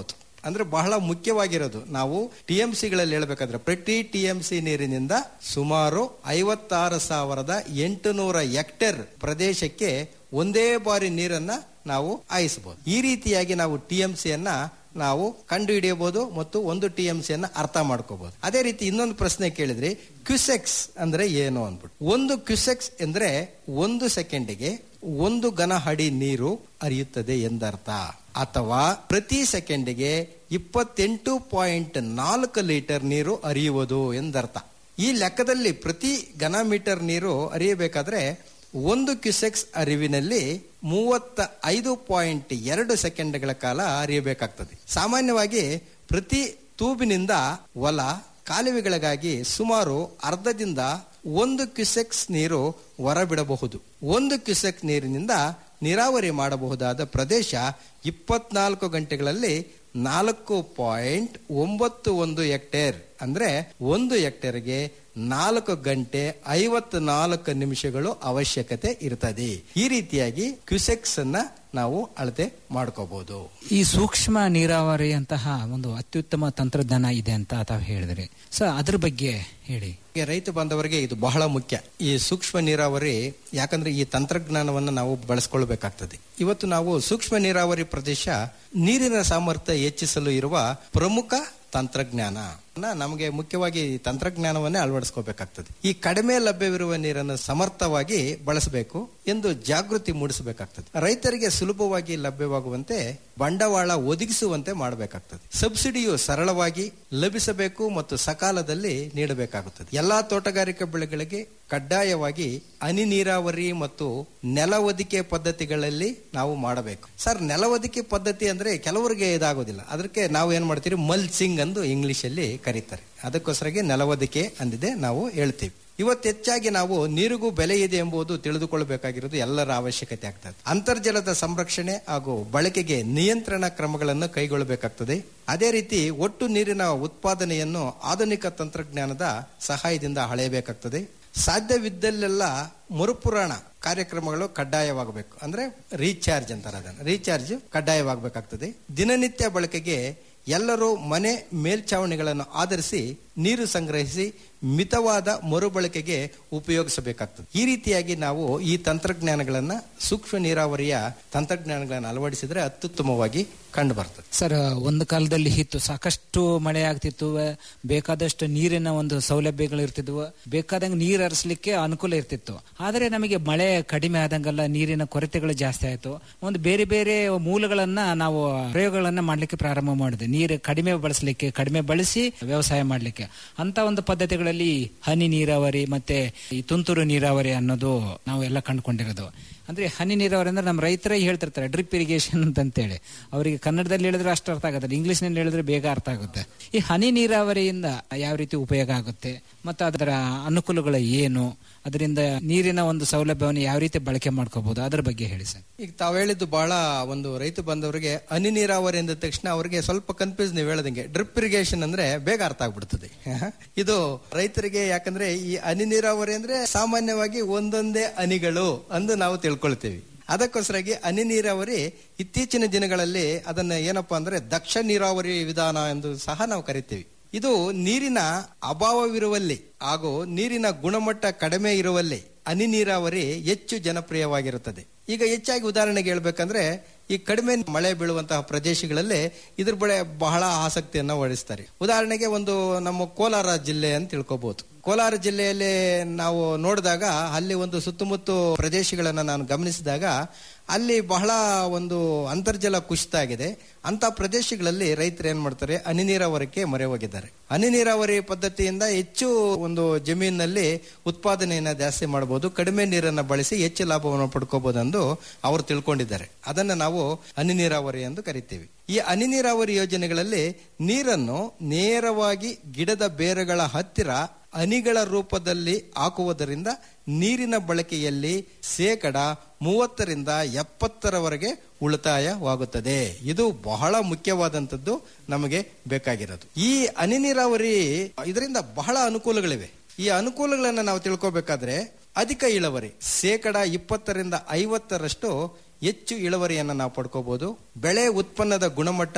ಅಂದ್ರೆ ಬಹಳ ಮುಖ್ಯವಾಗಿರೋದು ನಾವು ಟಿ ಎಂ ಸಿಗಳಲ್ಲಿ ಹೇಳ್ಬೇಕಾದ್ರೆ ಪ್ರತಿ ಟಿ ಎಂ ಸಿ ನೀರಿನಿಂದ ಸುಮಾರು ಐವತ್ತಾರು ಸಾವಿರದ ಎಂಟುನೂರ ಹೆಕ್ಟೇರ್ ಪ್ರದೇಶಕ್ಕೆ ಒಂದೇ ಬಾರಿ ನೀರನ್ನ ನಾವು ಹಾಯಿಸಬಹುದು ಈ ರೀತಿಯಾಗಿ ನಾವು ಟಿ ಎಂ ಸಿಯನ್ನ ನಾವು ಕಂಡು ಹಿಡಿಯಬಹುದು ಮತ್ತು ಒಂದು ಟಿ ಎಂ ಸಿಯನ್ನ ಅರ್ಥ ಮಾಡ್ಕೋಬಹುದು ಅದೇ ರೀತಿ ಇನ್ನೊಂದು ಪ್ರಶ್ನೆ ಕೇಳಿದ್ರಿ ಕ್ಯುಸೆಕ್ಸ್ ಅಂದ್ರೆ ಏನು ಅಂದ್ಬಿಟ್ಟು ಒಂದು ಕ್ಯುಸೆಕ್ಸ್ ಅಂದ್ರೆ ಒಂದು ಸೆಕೆಂಡಿಗೆ ಒಂದು ಘನ ಅಡಿ ನೀರು ಹರಿಯುತ್ತದೆ ಎಂದರ್ಥ ಅಥವಾ ಪ್ರತಿ ಸೆಕೆಂಡಿಗೆ ಇಪ್ಪತ್ತೆಂಟು ಪಾಯಿಂಟ್ ನಾಲ್ಕು ಲೀಟರ್ ನೀರು ಹರಿಯುವುದು ಎಂದರ್ಥ ಈ ಲೆಕ್ಕದಲ್ಲಿ ಪ್ರತಿ ಘನ ಮೀಟರ್ ನೀರು ಹರಿಯಬೇಕಾದ್ರೆ ಒಂದು ಕ್ಯುಸೆಕ್ಸ್ ಅರಿವಿನಲ್ಲಿ ಮೂವತ್ತ ಐದು ಪಾಯಿಂಟ್ ಎರಡು ಸೆಕೆಂಡ್ಗಳ ಕಾಲ ಹರಿಯಬೇಕಾಗ್ತದೆ ಸಾಮಾನ್ಯವಾಗಿ ಪ್ರತಿ ತೂಬಿನಿಂದ ಹೊಲ ಕಾಲುವೆಗಳಿಗಾಗಿ ಸುಮಾರು ಅರ್ಧದಿಂದ ಒಂದು ಕ್ಯುಸೆಕ್ಸ್ ನೀರು ಹೊರಬಿಡಬಹುದು ಒಂದು ಕ್ಯುಸೆಕ್ ನೀರಿನಿಂದ ನೀರಾವರಿ ಮಾಡಬಹುದಾದ ಪ್ರದೇಶ ಇಪ್ಪತ್ನಾಲ್ಕು ಗಂಟೆಗಳಲ್ಲಿ ನಾಲ್ಕು ಪಾಯಿಂಟ್ ಒಂಬತ್ತು ಒಂದು ಹೆಕ್ಟೇರ್ ಅಂದ್ರೆ ಒಂದು ಹೆಕ್ಟೇರ್ಗೆ ನಾಲ್ಕು ಗಂಟೆ ಐವತ್ ನಾಲ್ಕು ನಿಮಿಷಗಳು ಅವಶ್ಯಕತೆ ಇರ್ತದೆ ಈ ರೀತಿಯಾಗಿ ಕ್ಯುಸೆಕ್ಸ್ ಅನ್ನ ನಾವು ಅಳತೆ ಮಾಡ್ಕೋಬಹುದು ಈ ಸೂಕ್ಷ್ಮ ನೀರಾವರಿ ಅಂತಹ ಒಂದು ಅತ್ಯುತ್ತಮ ತಂತ್ರಜ್ಞಾನ ಇದೆ ಅಂತ ತಾವು ಹೇಳಿದ್ರಿ ಸೊ ಅದ್ರ ಬಗ್ಗೆ ಹೇಳಿ ಈಗ ರೈತ ಬಾಂಧವರಿಗೆ ಇದು ಬಹಳ ಮುಖ್ಯ ಈ ಸೂಕ್ಷ್ಮ ನೀರಾವರಿ ಯಾಕಂದ್ರೆ ಈ ತಂತ್ರಜ್ಞಾನವನ್ನು ನಾವು ಬಳಸ್ಕೊಳ್ಬೇಕಾಗ್ತದೆ ಇವತ್ತು ನಾವು ಸೂಕ್ಷ್ಮ ನೀರಾವರಿ ಪ್ರದೇಶ ನೀರಿನ ಸಾಮರ್ಥ್ಯ ಹೆಚ್ಚಿಸಲು ಇರುವ ಪ್ರಮುಖ ತಂತ್ರಜ್ಞಾನ ನಮಗೆ ಮುಖ್ಯವಾಗಿ ಈ ತಂತ್ರಜ್ಞಾನವನ್ನೇ ಅಳವಡಿಸ್ಕೋಬೇಕಾಗ್ತದೆ ಈ ಕಡಿಮೆ ಲಭ್ಯವಿರುವ ನೀರನ್ನು ಸಮರ್ಥವಾಗಿ ಬಳಸಬೇಕು ಎಂದು ಜಾಗೃತಿ ಮೂಡಿಸಬೇಕಾಗ್ತದೆ ರೈತರಿಗೆ ಸುಲಭವಾಗಿ ಲಭ್ಯವಾಗುವಂತೆ ಬಂಡವಾಳ ಒದಗಿಸುವಂತೆ ಮಾಡಬೇಕಾಗ್ತದೆ ಸಬ್ಸಿಡಿಯು ಸರಳವಾಗಿ ಲಭಿಸಬೇಕು ಮತ್ತು ಸಕಾಲದಲ್ಲಿ ನೀಡಬೇಕಾಗುತ್ತದೆ ಎಲ್ಲಾ ತೋಟಗಾರಿಕಾ ಬೆಳೆಗಳಿಗೆ ಕಡ್ಡಾಯವಾಗಿ ಹನಿ ನೀರಾವರಿ ಮತ್ತು ನೆಲ ಒದಿಕೆ ಪದ್ಧತಿಗಳಲ್ಲಿ ನಾವು ಮಾಡಬೇಕು ಸರ್ ನೆಲ ಒದಿಕೆ ಪದ್ಧತಿ ಅಂದ್ರೆ ಕೆಲವರಿಗೆ ಇದಾಗೋದಿಲ್ಲ ಅದಕ್ಕೆ ನಾವು ಏನ್ ಮಾಡ್ತೀವಿ ಮಲ್ಸಿಂಗ್ ಅಂದು ಇಂಗ್ಲಿಷ್ ಅಲ್ಲಿ ಕರೀತಾರೆ ಅದಕ್ಕೋಸ್ಕರಗೆ ನೆಲವದಿಕೆ ಅಂದಿದೆ ನಾವು ಹೇಳ್ತೀವಿ ಇವತ್ತು ಹೆಚ್ಚಾಗಿ ನಾವು ನೀರಿಗೂ ಬೆಲೆ ಇದೆ ಎಂಬುದು ತಿಳಿದುಕೊಳ್ಳಬೇಕಾಗಿರೋದು ಎಲ್ಲರ ಅವಶ್ಯಕತೆ ಆಗ್ತದೆ ಅಂತರ್ಜಲದ ಸಂರಕ್ಷಣೆ ಹಾಗೂ ಬಳಕೆಗೆ ನಿಯಂತ್ರಣ ಕ್ರಮಗಳನ್ನು ಕೈಗೊಳ್ಳಬೇಕಾಗ್ತದೆ ಅದೇ ರೀತಿ ಒಟ್ಟು ನೀರಿನ ಉತ್ಪಾದನೆಯನ್ನು ಆಧುನಿಕ ತಂತ್ರಜ್ಞಾನದ ಸಹಾಯದಿಂದ ಹಳೆಯಬೇಕಾಗ್ತದೆ ಸಾಧ್ಯವಿದ್ದಲ್ಲೆಲ್ಲ ಮರುಪುರಾಣ ಕಾರ್ಯಕ್ರಮಗಳು ಕಡ್ಡಾಯವಾಗಬೇಕು ಅಂದ್ರೆ ರೀಚಾರ್ಜ್ ಅಂತಾರೆ ಅದನ್ನು ರೀಚಾರ್ಜ್ ಕಡ್ಡಾಯವಾಗಬೇಕಾಗ್ತದೆ ದಿನನಿತ್ಯ ಬಳಕೆಗೆ ಎಲ್ಲರೂ ಮನೆ ಮೇಲ್ಛಾವಣಿಗಳನ್ನು ಆಧರಿಸಿ ನೀರು ಸಂಗ್ರಹಿಸಿ ಮಿತವಾದ ಮರುಬಳಕೆಗೆ ಉಪಯೋಗಿಸಬೇಕಾಗ್ತದೆ ಈ ರೀತಿಯಾಗಿ ನಾವು ಈ ತಂತ್ರಜ್ಞಾನಗಳನ್ನ ಸೂಕ್ಷ್ಮ ನೀರಾವರಿಯ ತಂತ್ರಜ್ಞಾನಗಳನ್ನು ಅಳವಡಿಸಿದ್ರೆ ಅತ್ಯುತ್ತಮವಾಗಿ ಕಂಡು ಬರ್ತದೆ ಸರ್ ಒಂದು ಕಾಲದಲ್ಲಿ ಇತ್ತು ಸಾಕಷ್ಟು ಮಳೆ ಆಗ್ತಿತ್ತು ಬೇಕಾದಷ್ಟು ನೀರಿನ ಒಂದು ಸೌಲಭ್ಯಗಳು ಇರ್ತಿದ್ವು ಬೇಕಾದಂಗೆ ನೀರು ಹರಿಸ್ಲಿಕ್ಕೆ ಅನುಕೂಲ ಇರ್ತಿತ್ತು ಆದರೆ ನಮಗೆ ಮಳೆ ಕಡಿಮೆ ಆದಂಗೆಲ್ಲ ನೀರಿನ ಕೊರತೆಗಳು ಜಾಸ್ತಿ ಆಯ್ತು ಒಂದು ಬೇರೆ ಬೇರೆ ಮೂಲಗಳನ್ನ ನಾವು ಪ್ರಯೋಗಗಳನ್ನ ಮಾಡ್ಲಿಕ್ಕೆ ಪ್ರಾರಂಭ ಮಾಡಿದೆ ನೀರು ಕಡಿಮೆ ಬಳಸಲಿಕ್ಕೆ ಕಡಿಮೆ ಬಳಸಿ ವ್ಯವಸಾಯ ಮಾಡ್ಲಿಕ್ಕೆ ಅಂತ ಒಂದು ಪದ್ಧತಿಗಳಲ್ಲಿ ಹನಿ ನೀರಾವರಿ ಮತ್ತೆ ಈ ತುಂತುರು ನೀರಾವರಿ ಅನ್ನೋದು ನಾವು ಎಲ್ಲ ಕಂಡುಕೊಂಡಿರೋದು ಅಂದ್ರೆ ಹನಿ ನೀರಾವರಿ ಅಂದ್ರೆ ನಮ್ಮ ರೈತರೇ ಹೇಳ್ತಿರ್ತಾರೆ ಡ್ರಿಪ್ ಇರಿಗೇಷನ್ ಅಂತೇಳಿ ಅವರಿಗೆ ಕನ್ನಡದಲ್ಲಿ ಹೇಳಿದ್ರೆ ಅಷ್ಟು ಅರ್ಥ ಆಗುತ್ತೆ ಇಂಗ್ಲಿಷ್ನಲ್ಲಿ ಹೇಳಿದ್ರೆ ಬೇಗ ಅರ್ಥ ಆಗುತ್ತೆ ಈ ಹನಿ ನೀರಾವರಿಯಿಂದ ಯಾವ ರೀತಿ ಉಪಯೋಗ ಆಗುತ್ತೆ ಮತ್ತು ಅದರ ಅನುಕೂಲಗಳು ಏನು ಅದರಿಂದ ನೀರಿನ ಒಂದು ಸೌಲಭ್ಯವನ್ನು ಯಾವ ರೀತಿ ಬಳಕೆ ಮಾಡ್ಕೋಬಹುದು ಅದರ ಬಗ್ಗೆ ಹೇಳಿ ಸರ್ ಈಗ ತಾವು ಹೇಳಿದ್ದು ಬಹಳ ಒಂದು ರೈತ ಬಂದವರಿಗೆ ಹನಿ ನೀರಾವರಿ ಅಂದ ತಕ್ಷಣ ಅವರಿಗೆ ಸ್ವಲ್ಪ ಕನ್ಫ್ಯೂಸ್ ನೀವು ಹೇಳದಂಗೆ ಡ್ರಿಪ್ ಇರಿಗೇಷನ್ ಅಂದ್ರೆ ಬೇಗ ಅರ್ಥ ಆಗ್ಬಿಡ್ತದೆ ಇದು ರೈತರಿಗೆ ಯಾಕಂದ್ರೆ ಈ ಹನಿ ನೀರಾವರಿ ಅಂದ್ರೆ ಸಾಮಾನ್ಯವಾಗಿ ಒಂದೊಂದೇ ಹನಿಗಳು ಅಂದು ನಾವು ತಿಳ್ಕೊಳ್ತೇವೆ ಅದಕ್ಕೋಸ್ಕರಾಗಿ ಹನಿ ನೀರಾವರಿ ಇತ್ತೀಚಿನ ದಿನಗಳಲ್ಲಿ ಅದನ್ನ ಏನಪ್ಪಾ ಅಂದ್ರೆ ದಕ್ಷ ನೀರಾವರಿ ವಿಧಾನ ಎಂದು ಸಹ ನಾವು ಕರಿತೀವಿ ಇದು ನೀರಿನ ಅಭಾವವಿರುವಲ್ಲಿ ಹಾಗೂ ನೀರಿನ ಗುಣಮಟ್ಟ ಕಡಿಮೆ ಇರುವಲ್ಲಿ ಹನಿ ನೀರಾವರಿ ಹೆಚ್ಚು ಜನಪ್ರಿಯವಾಗಿರುತ್ತದೆ ಈಗ ಹೆಚ್ಚಾಗಿ ಉದಾಹರಣೆಗೆ ಹೇಳ್ಬೇಕಂದ್ರೆ ಈ ಕಡಿಮೆ ಮಳೆ ಬೀಳುವಂತಹ ಪ್ರದೇಶಗಳಲ್ಲಿ ಇದ್ರ ಬಳೆ ಬಹಳ ಆಸಕ್ತಿಯನ್ನ ವಹಿಸ್ತಾರೆ ಉದಾಹರಣೆಗೆ ಒಂದು ನಮ್ಮ ಕೋಲಾರ ಜಿಲ್ಲೆ ಅಂತ ತಿಳ್ಕೊಬಹುದು ಕೋಲಾರ ಜಿಲ್ಲೆಯಲ್ಲಿ ನಾವು ನೋಡಿದಾಗ ಅಲ್ಲಿ ಒಂದು ಸುತ್ತಮುತ್ತ ಪ್ರದೇಶಗಳನ್ನ ನಾನು ಗಮನಿಸಿದಾಗ ಅಲ್ಲಿ ಬಹಳ ಒಂದು ಅಂತರ್ಜಲ ಕುಸಿತ ಆಗಿದೆ ಅಂತ ಪ್ರದೇಶಗಳಲ್ಲಿ ರೈತರು ಏನ್ ಮಾಡ್ತಾರೆ ಹನಿ ನೀರಾವರಿಗೆ ಮೊರೆ ಹೋಗಿದ್ದಾರೆ ಹನಿ ನೀರಾವರಿ ಪದ್ಧತಿಯಿಂದ ಹೆಚ್ಚು ಒಂದು ಜಮೀನಿನಲ್ಲಿ ಉತ್ಪಾದನೆಯನ್ನ ಜಾಸ್ತಿ ಮಾಡಬಹುದು ಕಡಿಮೆ ನೀರನ್ನ ಬಳಸಿ ಹೆಚ್ಚು ಲಾಭವನ್ನು ಪಡ್ಕೋಬಹುದು ಎಂದು ಅವರು ತಿಳ್ಕೊಂಡಿದ್ದಾರೆ ಅದನ್ನ ನಾವು ಹನಿ ನೀರಾವರಿ ಎಂದು ಕರಿತೀವಿ ಈ ಹನಿ ನೀರಾವರಿ ಯೋಜನೆಗಳಲ್ಲಿ ನೀರನ್ನು ನೇರವಾಗಿ ಗಿಡದ ಬೇರುಗಳ ಹತ್ತಿರ ಹನಿಗಳ ರೂಪದಲ್ಲಿ ಹಾಕುವುದರಿಂದ ನೀರಿನ ಬಳಕೆಯಲ್ಲಿ ಶೇಕಡ ಮೂವತ್ತರಿಂದ ಎಪ್ಪತ್ತರವರೆಗೆ ಉಳಿತಾಯವಾಗುತ್ತದೆ ಇದು ಬಹಳ ಮುಖ್ಯವಾದಂಥದ್ದು ನಮಗೆ ಬೇಕಾಗಿರೋದು ಈ ಹನಿ ನೀರಾವರಿ ಇದರಿಂದ ಬಹಳ ಅನುಕೂಲಗಳಿವೆ ಈ ಅನುಕೂಲಗಳನ್ನ ನಾವು ತಿಳ್ಕೊಬೇಕಾದ್ರೆ ಅಧಿಕ ಇಳುವರಿ ಶೇಕಡ ಇಪ್ಪತ್ತರಿಂದ ಐವತ್ತರಷ್ಟು ಹೆಚ್ಚು ಇಳುವರಿಯನ್ನು ನಾವು ಪಡ್ಕೋಬಹುದು ಬೆಳೆ ಉತ್ಪನ್ನದ ಗುಣಮಟ್ಟ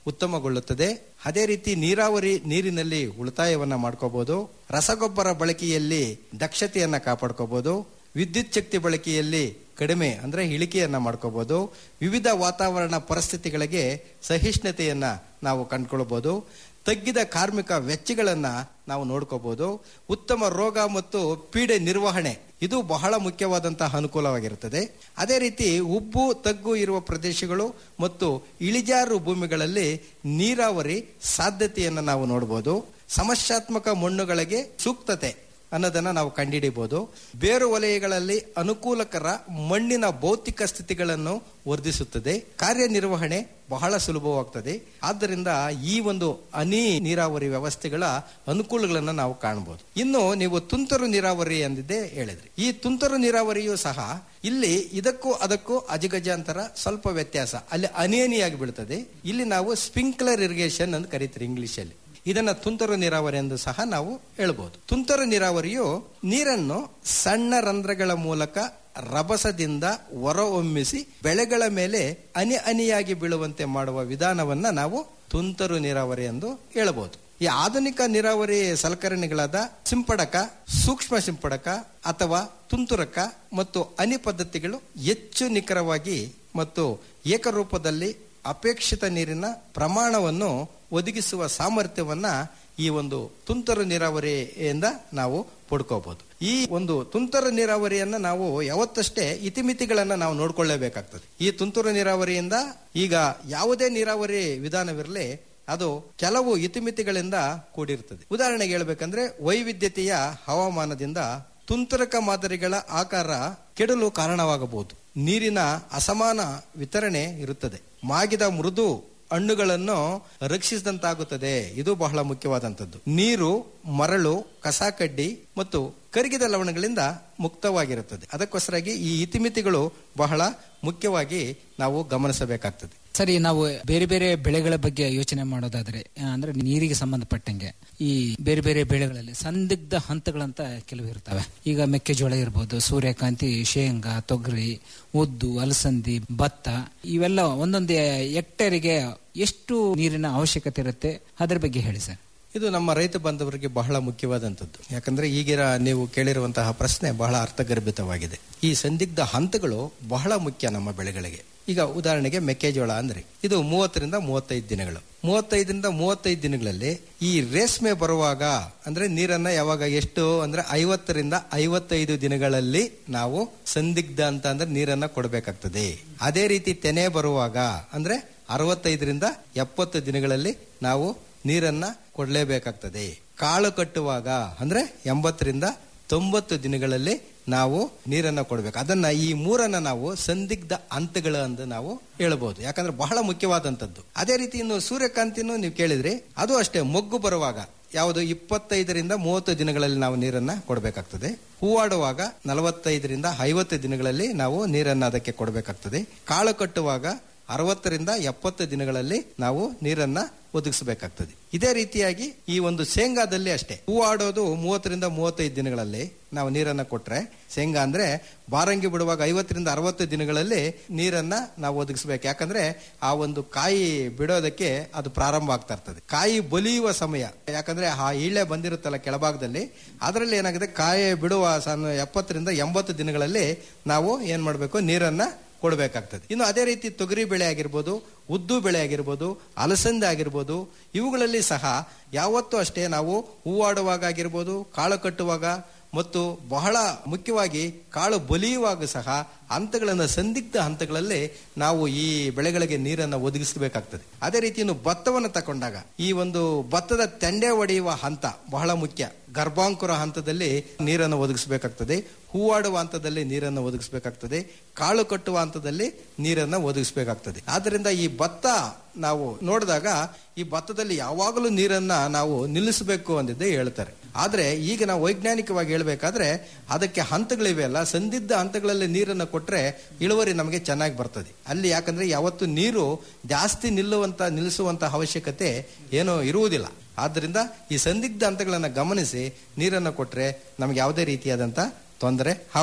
ಉತ್ತಮಗೊಳ್ಳುತ್ತದೆ ಅದೇ ರೀತಿ ನೀರಾವರಿ ನೀರಿನಲ್ಲಿ ಉಳಿತಾಯವನ್ನ ಮಾಡ್ಕೋಬಹುದು ರಸಗೊಬ್ಬರ ಬಳಕೆಯಲ್ಲಿ ದಕ್ಷತೆಯನ್ನ ಕಾಪಾಡ್ಕೋಬಹುದು ವಿದ್ಯುತ್ ಶಕ್ತಿ ಬಳಕೆಯಲ್ಲಿ ಕಡಿಮೆ ಅಂದ್ರೆ ಇಳಿಕೆಯನ್ನ ಮಾಡ್ಕೋಬಹುದು ವಿವಿಧ ವಾತಾವರಣ ಪರಿಸ್ಥಿತಿಗಳಿಗೆ ಸಹಿಷ್ಣುತೆಯನ್ನ ನಾವು ಕಂಡುಕೊಳ್ಬಹುದು ತಗ್ಗಿದ ಕಾರ್ಮಿಕ ವೆಚ್ಚಗಳನ್ನ ನಾವು ನೋಡ್ಕೋಬಹುದು ಉತ್ತಮ ರೋಗ ಮತ್ತು ಪೀಡೆ ನಿರ್ವಹಣೆ ಇದು ಬಹಳ ಮುಖ್ಯವಾದಂತಹ ಅನುಕೂಲವಾಗಿರುತ್ತದೆ ಅದೇ ರೀತಿ ಉಬ್ಬು ತಗ್ಗು ಇರುವ ಪ್ರದೇಶಗಳು ಮತ್ತು ಇಳಿಜಾರು ಭೂಮಿಗಳಲ್ಲಿ ನೀರಾವರಿ ಸಾಧ್ಯತೆಯನ್ನು ನಾವು ನೋಡಬಹುದು ಸಮಸ್ಯಾತ್ಮಕ ಮಣ್ಣುಗಳಿಗೆ ಸೂಕ್ತತೆ ಅನ್ನೋದನ್ನ ನಾವು ಕಂಡುಹಿಡಿಯಬಹುದು ಬೇರು ವಲಯಗಳಲ್ಲಿ ಅನುಕೂಲಕರ ಮಣ್ಣಿನ ಭೌತಿಕ ಸ್ಥಿತಿಗಳನ್ನು ವರ್ಧಿಸುತ್ತದೆ ಕಾರ್ಯನಿರ್ವಹಣೆ ಬಹಳ ಸುಲಭವಾಗ್ತದೆ ಆದ್ದರಿಂದ ಈ ಒಂದು ಹನಿ ನೀರಾವರಿ ವ್ಯವಸ್ಥೆಗಳ ಅನುಕೂಲಗಳನ್ನು ನಾವು ಕಾಣಬಹುದು ಇನ್ನು ನೀವು ತುಂತುರು ನೀರಾವರಿ ಎಂದಿದ್ದೇ ಹೇಳಿದ್ರಿ ಈ ತುಂತುರು ನೀರಾವರಿಯು ಸಹ ಇಲ್ಲಿ ಇದಕ್ಕೂ ಅದಕ್ಕೂ ಅಜಗಜಾಂತರ ಸ್ವಲ್ಪ ವ್ಯತ್ಯಾಸ ಅಲ್ಲಿ ಅನಿಯನಿಯಾಗಿ ಬೀಳ್ತದೆ ಇಲ್ಲಿ ನಾವು ಸ್ಪ್ರಿಂಕ್ಲರ್ ಇರಿಗೇಷನ್ ಅಂತ ಕರಿತೀರಿ ಇಂಗ್ಲಿಷ್ ಅಲ್ಲಿ ಇದನ್ನ ತುಂತುರು ನೀರಾವರಿ ಎಂದು ಸಹ ನಾವು ಹೇಳ್ಬೋದು ತುಂತುರು ನೀರಾವರಿಯು ನೀರನ್ನು ಸಣ್ಣ ರಂಧ್ರಗಳ ಮೂಲಕ ರಭಸದಿಂದ ಹೊರಹೊಮ್ಮಿಸಿ ಬೆಳೆಗಳ ಮೇಲೆ ಹನಿ ಹನಿಯಾಗಿ ಬೀಳುವಂತೆ ಮಾಡುವ ವಿಧಾನವನ್ನ ನಾವು ತುಂತುರು ನೀರಾವರಿ ಎಂದು ಹೇಳಬಹುದು ಈ ಆಧುನಿಕ ನೀರಾವರಿ ಸಲಕರಣೆಗಳಾದ ಸಿಂಪಡಕ ಸೂಕ್ಷ್ಮ ಸಿಂಪಡಕ ಅಥವಾ ತುಂತುರಕ ಮತ್ತು ಹನಿ ಪದ್ಧತಿಗಳು ಹೆಚ್ಚು ನಿಖರವಾಗಿ ಮತ್ತು ಏಕರೂಪದಲ್ಲಿ ಅಪೇಕ್ಷಿತ ನೀರಿನ ಪ್ರಮಾಣವನ್ನು ಒದಗಿಸುವ ಸಾಮರ್ಥ್ಯವನ್ನ ಈ ಒಂದು ತುಂತುರು ನೀರಾವರಿಯಿಂದ ನಾವು ಪಡ್ಕೋಬಹುದು ಈ ಒಂದು ತುಂತುರು ನೀರಾವರಿಯನ್ನ ನಾವು ಯಾವತ್ತಷ್ಟೇ ಇತಿಮಿತಿಗಳನ್ನ ನಾವು ನೋಡ್ಕೊಳ್ಳೇಬೇಕಾಗ್ತದೆ ಈ ತುಂತುರು ನೀರಾವರಿಯಿಂದ ಈಗ ಯಾವುದೇ ನೀರಾವರಿ ವಿಧಾನವಿರಲಿ ಅದು ಕೆಲವು ಇತಿಮಿತಿಗಳಿಂದ ಕೂಡಿರ್ತದೆ ಉದಾಹರಣೆಗೆ ಹೇಳ್ಬೇಕಂದ್ರೆ ವೈವಿಧ್ಯತೆಯ ಹವಾಮಾನದಿಂದ ತುಂತುರಕ ಮಾದರಿಗಳ ಆಕಾರ ಕೆಡಲು ಕಾರಣವಾಗಬಹುದು ನೀರಿನ ಅಸಮಾನ ವಿತರಣೆ ಇರುತ್ತದೆ ಮಾಗಿದ ಮೃದು ಹಣ್ಣುಗಳನ್ನು ರಕ್ಷಿಸಿದಂತಾಗುತ್ತದೆ ಇದು ಬಹಳ ಮುಖ್ಯವಾದಂಥದ್ದು ನೀರು ಮರಳು ಕಸಾಕಡ್ಡಿ ಮತ್ತು ಕರಗಿದ ಲವಣಗಳಿಂದ ಮುಕ್ತವಾಗಿರುತ್ತದೆ ಅದಕ್ಕೋಸ್ಕರಾಗಿ ಈ ಇತಿಮಿತಿಗಳು ಬಹಳ ಮುಖ್ಯವಾಗಿ ನಾವು ಗಮನಿಸಬೇಕಾಗ್ತದೆ ಸರಿ ನಾವು ಬೇರೆ ಬೇರೆ ಬೆಳೆಗಳ ಬಗ್ಗೆ ಯೋಚನೆ ಮಾಡೋದಾದ್ರೆ ಆ, ಅಂದ್ರೆ ನೀರಿಗೆ ಸಂಬಂಧಪಟ್ಟಂಗೆ ಈ ಬೇರೆ ಬೇರೆ ಬೆಳೆಗಳಲ್ಲಿ ಸಂದಿಗ್ಧ ಹಂತಗಳಂತ ಕೆಲವು ಇರ್ತವೆ ಈಗ ಮೆಕ್ಕೆಜೋಳ ಇರ್ಬೋದು ಸೂರ್ಯಕಾಂತಿ ಶೇಂಗಾ ತೊಗರಿ ಉದ್ದು ಅಲಸಂದಿ ಭತ್ತ ಇವೆಲ್ಲ ಒಂದೊಂದು ಹೆಕ್ಟೇರಿಗೆ ಎಷ್ಟು ನೀರಿನ ಅವಶ್ಯಕತೆ ಇರುತ್ತೆ ಅದರ ಬಗ್ಗೆ ಹೇಳಿ ಸರ್ ಇದು ನಮ್ಮ ರೈತ ಬಾಂಧವರಿಗೆ ಬಹಳ ಮುಖ್ಯವಾದಂಥದ್ದು ಯಾಕಂದ್ರೆ ಈಗಿನ ನೀವು ಕೇಳಿರುವಂತಹ ಪ್ರಶ್ನೆ ಬಹಳ ಅರ್ಥಗರ್ಭಿತವಾಗಿದೆ ಈ ಸಂದಿಗ್ಧ ಹಂತಗಳು ಬಹಳ ಮುಖ್ಯ ನಮ್ಮ ಬೆಳೆಗಳಿಗೆ ಈಗ ಉದಾಹರಣೆಗೆ ಮೆಕ್ಕೆಜೋಳ ಅಂದ್ರೆ ಇದು ಮೂವತ್ತರಿಂದ ಮೂವತ್ತೈದು ದಿನಗಳು ಮೂವತ್ತೈದರಿಂದ ಮೂವತ್ತೈದು ದಿನಗಳಲ್ಲಿ ಈ ರೇಷ್ಮೆ ಬರುವಾಗ ಅಂದ್ರೆ ನೀರನ್ನ ಯಾವಾಗ ಎಷ್ಟು ಅಂದ್ರೆ ಐವತ್ತರಿಂದ ಐವತ್ತೈದು ದಿನಗಳಲ್ಲಿ ನಾವು ಸಂದಿಗ್ಧ ಅಂತ ಅಂದ್ರೆ ನೀರನ್ನ ಕೊಡಬೇಕಾಗ್ತದೆ ಅದೇ ರೀತಿ ತೆನೆ ಬರುವಾಗ ಅಂದ್ರೆ ಅರವತ್ತೈದರಿಂದ ಎಪ್ಪತ್ತು ದಿನಗಳಲ್ಲಿ ನಾವು ನೀರನ್ನ ಕೊಡಲೇಬೇಕಾಗ್ತದೆ ಕಾಳು ಕಟ್ಟುವಾಗ ಅಂದ್ರೆ ಎಂಬತ್ತರಿಂದ ತೊಂಬತ್ತು ದಿನಗಳಲ್ಲಿ ನಾವು ನೀರನ್ನ ಕೊಡಬೇಕು ಅದನ್ನ ಈ ಮೂರನ್ನ ನಾವು ಸಂದಿಗ್ಧ ಹಂತಗಳು ಅಂತ ನಾವು ಹೇಳಬಹುದು ಯಾಕಂದ್ರೆ ಬಹಳ ಮುಖ್ಯವಾದಂತದ್ದು ಅದೇ ರೀತಿ ಇನ್ನು ಸೂರ್ಯಕಾಂತಿನೂ ನೀವು ಕೇಳಿದ್ರಿ ಅದು ಅಷ್ಟೇ ಮೊಗ್ಗು ಬರುವಾಗ ಯಾವುದು ಇಪ್ಪತ್ತೈದರಿಂದ ಮೂವತ್ತು ದಿನಗಳಲ್ಲಿ ನಾವು ನೀರನ್ನ ಕೊಡಬೇಕಾಗ್ತದೆ ಹೂವಾಡುವಾಗ ನಲವತ್ತೈದರಿಂದ ಐವತ್ತು ದಿನಗಳಲ್ಲಿ ನಾವು ನೀರನ್ನ ಅದಕ್ಕೆ ಕೊಡಬೇಕಾಗ್ತದೆ ಕಾಳು ಕಟ್ಟುವಾಗ ಅರವತ್ತರಿಂದ ಎಪ್ಪತ್ತು ದಿನಗಳಲ್ಲಿ ನಾವು ನೀರನ್ನ ಒದಗಿಸಬೇಕಾಗ್ತದೆ ಇದೇ ರೀತಿಯಾಗಿ ಈ ಒಂದು ಶೇಂಗಾದಲ್ಲಿ ಅಷ್ಟೇ ಹೂವಾಡೋದು ಮೂವತ್ತರಿಂದ ಮೂವತ್ತೈದು ದಿನಗಳಲ್ಲಿ ನಾವು ನೀರನ್ನ ಕೊಟ್ರೆ ಶೇಂಗಾ ಅಂದ್ರೆ ಬಾರಂಗಿ ಬಿಡುವಾಗ ಐವತ್ತರಿಂದ ಅರವತ್ತು ದಿನಗಳಲ್ಲಿ ನೀರನ್ನ ನಾವು ಒದಗಿಸ್ಬೇಕು ಯಾಕಂದ್ರೆ ಆ ಒಂದು ಕಾಯಿ ಬಿಡೋದಕ್ಕೆ ಅದು ಪ್ರಾರಂಭ ಆಗ್ತಾ ಇರ್ತದೆ ಕಾಯಿ ಬಲಿಯುವ ಸಮಯ ಯಾಕಂದ್ರೆ ಆ ಇಳೆ ಬಂದಿರುತ್ತಲ್ಲ ಕೆಳಭಾಗದಲ್ಲಿ ಅದರಲ್ಲಿ ಏನಾಗಿದೆ ಕಾಯಿ ಬಿಡುವ ಸಣ್ಣ ಎಪ್ಪತ್ತರಿಂದ ಎಂಬತ್ತು ದಿನಗಳಲ್ಲಿ ನಾವು ಏನ್ ಮಾಡಬೇಕು ನೀರನ್ನ ಕೊಡಬೇಕಾಗ್ತದೆ ಇನ್ನು ಅದೇ ರೀತಿ ತೊಗರಿ ಬೆಳೆ ಆಗಿರ್ಬೋದು ಉದ್ದು ಬೆಳೆ ಆಗಿರ್ಬೋದು ಅಲಸಂದೆ ಆಗಿರ್ಬೋದು ಇವುಗಳಲ್ಲಿ ಸಹ ಯಾವತ್ತೂ ಅಷ್ಟೇ ನಾವು ಹೂವಾಡುವಾಗ ಆಗಿರ್ಬೋದು ಕಾಳು ಕಟ್ಟುವಾಗ ಮತ್ತು ಬಹಳ ಮುಖ್ಯವಾಗಿ ಕಾಳು ಬಲಿಯುವಾಗ ಸಹ ಹಂತಗಳನ್ನು ಸಂದಿಗ್ಧ ಹಂತಗಳಲ್ಲಿ ನಾವು ಈ ಬೆಳೆಗಳಿಗೆ ನೀರನ್ನು ಒದಗಿಸಬೇಕಾಗ್ತದೆ ಅದೇ ರೀತಿ ಇನ್ನು ಭತ್ತವನ್ನು ತಕೊಂಡಾಗ ಈ ಒಂದು ಭತ್ತದ ತೆಂಡೆ ಒಡೆಯುವ ಹಂತ ಬಹಳ ಮುಖ್ಯ ಗರ್ಭಾಂಕುರ ಹಂತದಲ್ಲಿ ನೀರನ್ನು ಒದಗಿಸಬೇಕಾಗ್ತದೆ ಹೂವಾಡುವ ಹಂತದಲ್ಲಿ ನೀರನ್ನು ಒದಗಿಸಬೇಕಾಗ್ತದೆ ಕಾಳು ಕಟ್ಟುವ ಹಂತದಲ್ಲಿ ನೀರನ್ನು ಒದಗಿಸಬೇಕಾಗ್ತದೆ ಆದ್ದರಿಂದ ಈ ಭತ್ತ ನಾವು ನೋಡಿದಾಗ ಈ ಭತ್ತದಲ್ಲಿ ಯಾವಾಗಲೂ ನೀರನ್ನ ನಾವು ನಿಲ್ಲಿಸಬೇಕು ಅಂದಿದ್ದೇ ಹೇಳ್ತಾರೆ ಆದ್ರೆ ಈಗ ನಾವು ವೈಜ್ಞಾನಿಕವಾಗಿ ಹೇಳ್ಬೇಕಾದ್ರೆ ಅದಕ್ಕೆ ಹಂತಗಳಿವೆ ಅಲ್ಲ ಸಂದಿಗ್ಧ ಹಂತಗಳಲ್ಲಿ ನೀರನ್ನು ಕೊಟ್ರೆ ಇಳುವರಿ ನಮಗೆ ಚೆನ್ನಾಗಿ ಬರ್ತದೆ ಅಲ್ಲಿ ಯಾಕಂದ್ರೆ ಯಾವತ್ತು ನೀರು ಜಾಸ್ತಿ ನಿಲ್ಲುವಂತ ನಿಲ್ಲಿಸುವಂತ ಅವಶ್ಯಕತೆ ಏನೋ ಇರುವುದಿಲ್ಲ ಆದ್ದರಿಂದ ಈ ಸಂದಿಗ್ಧ ಹಂತಗಳನ್ನು ಗಮನಿಸಿ ನೀರನ್ನು ಕೊಟ್ರೆ ನಮಗೆ ಯಾವುದೇ ರೀತಿಯಾದಂತ ತೊಂದರೆ ಆಗೋದಿಲ್ಲ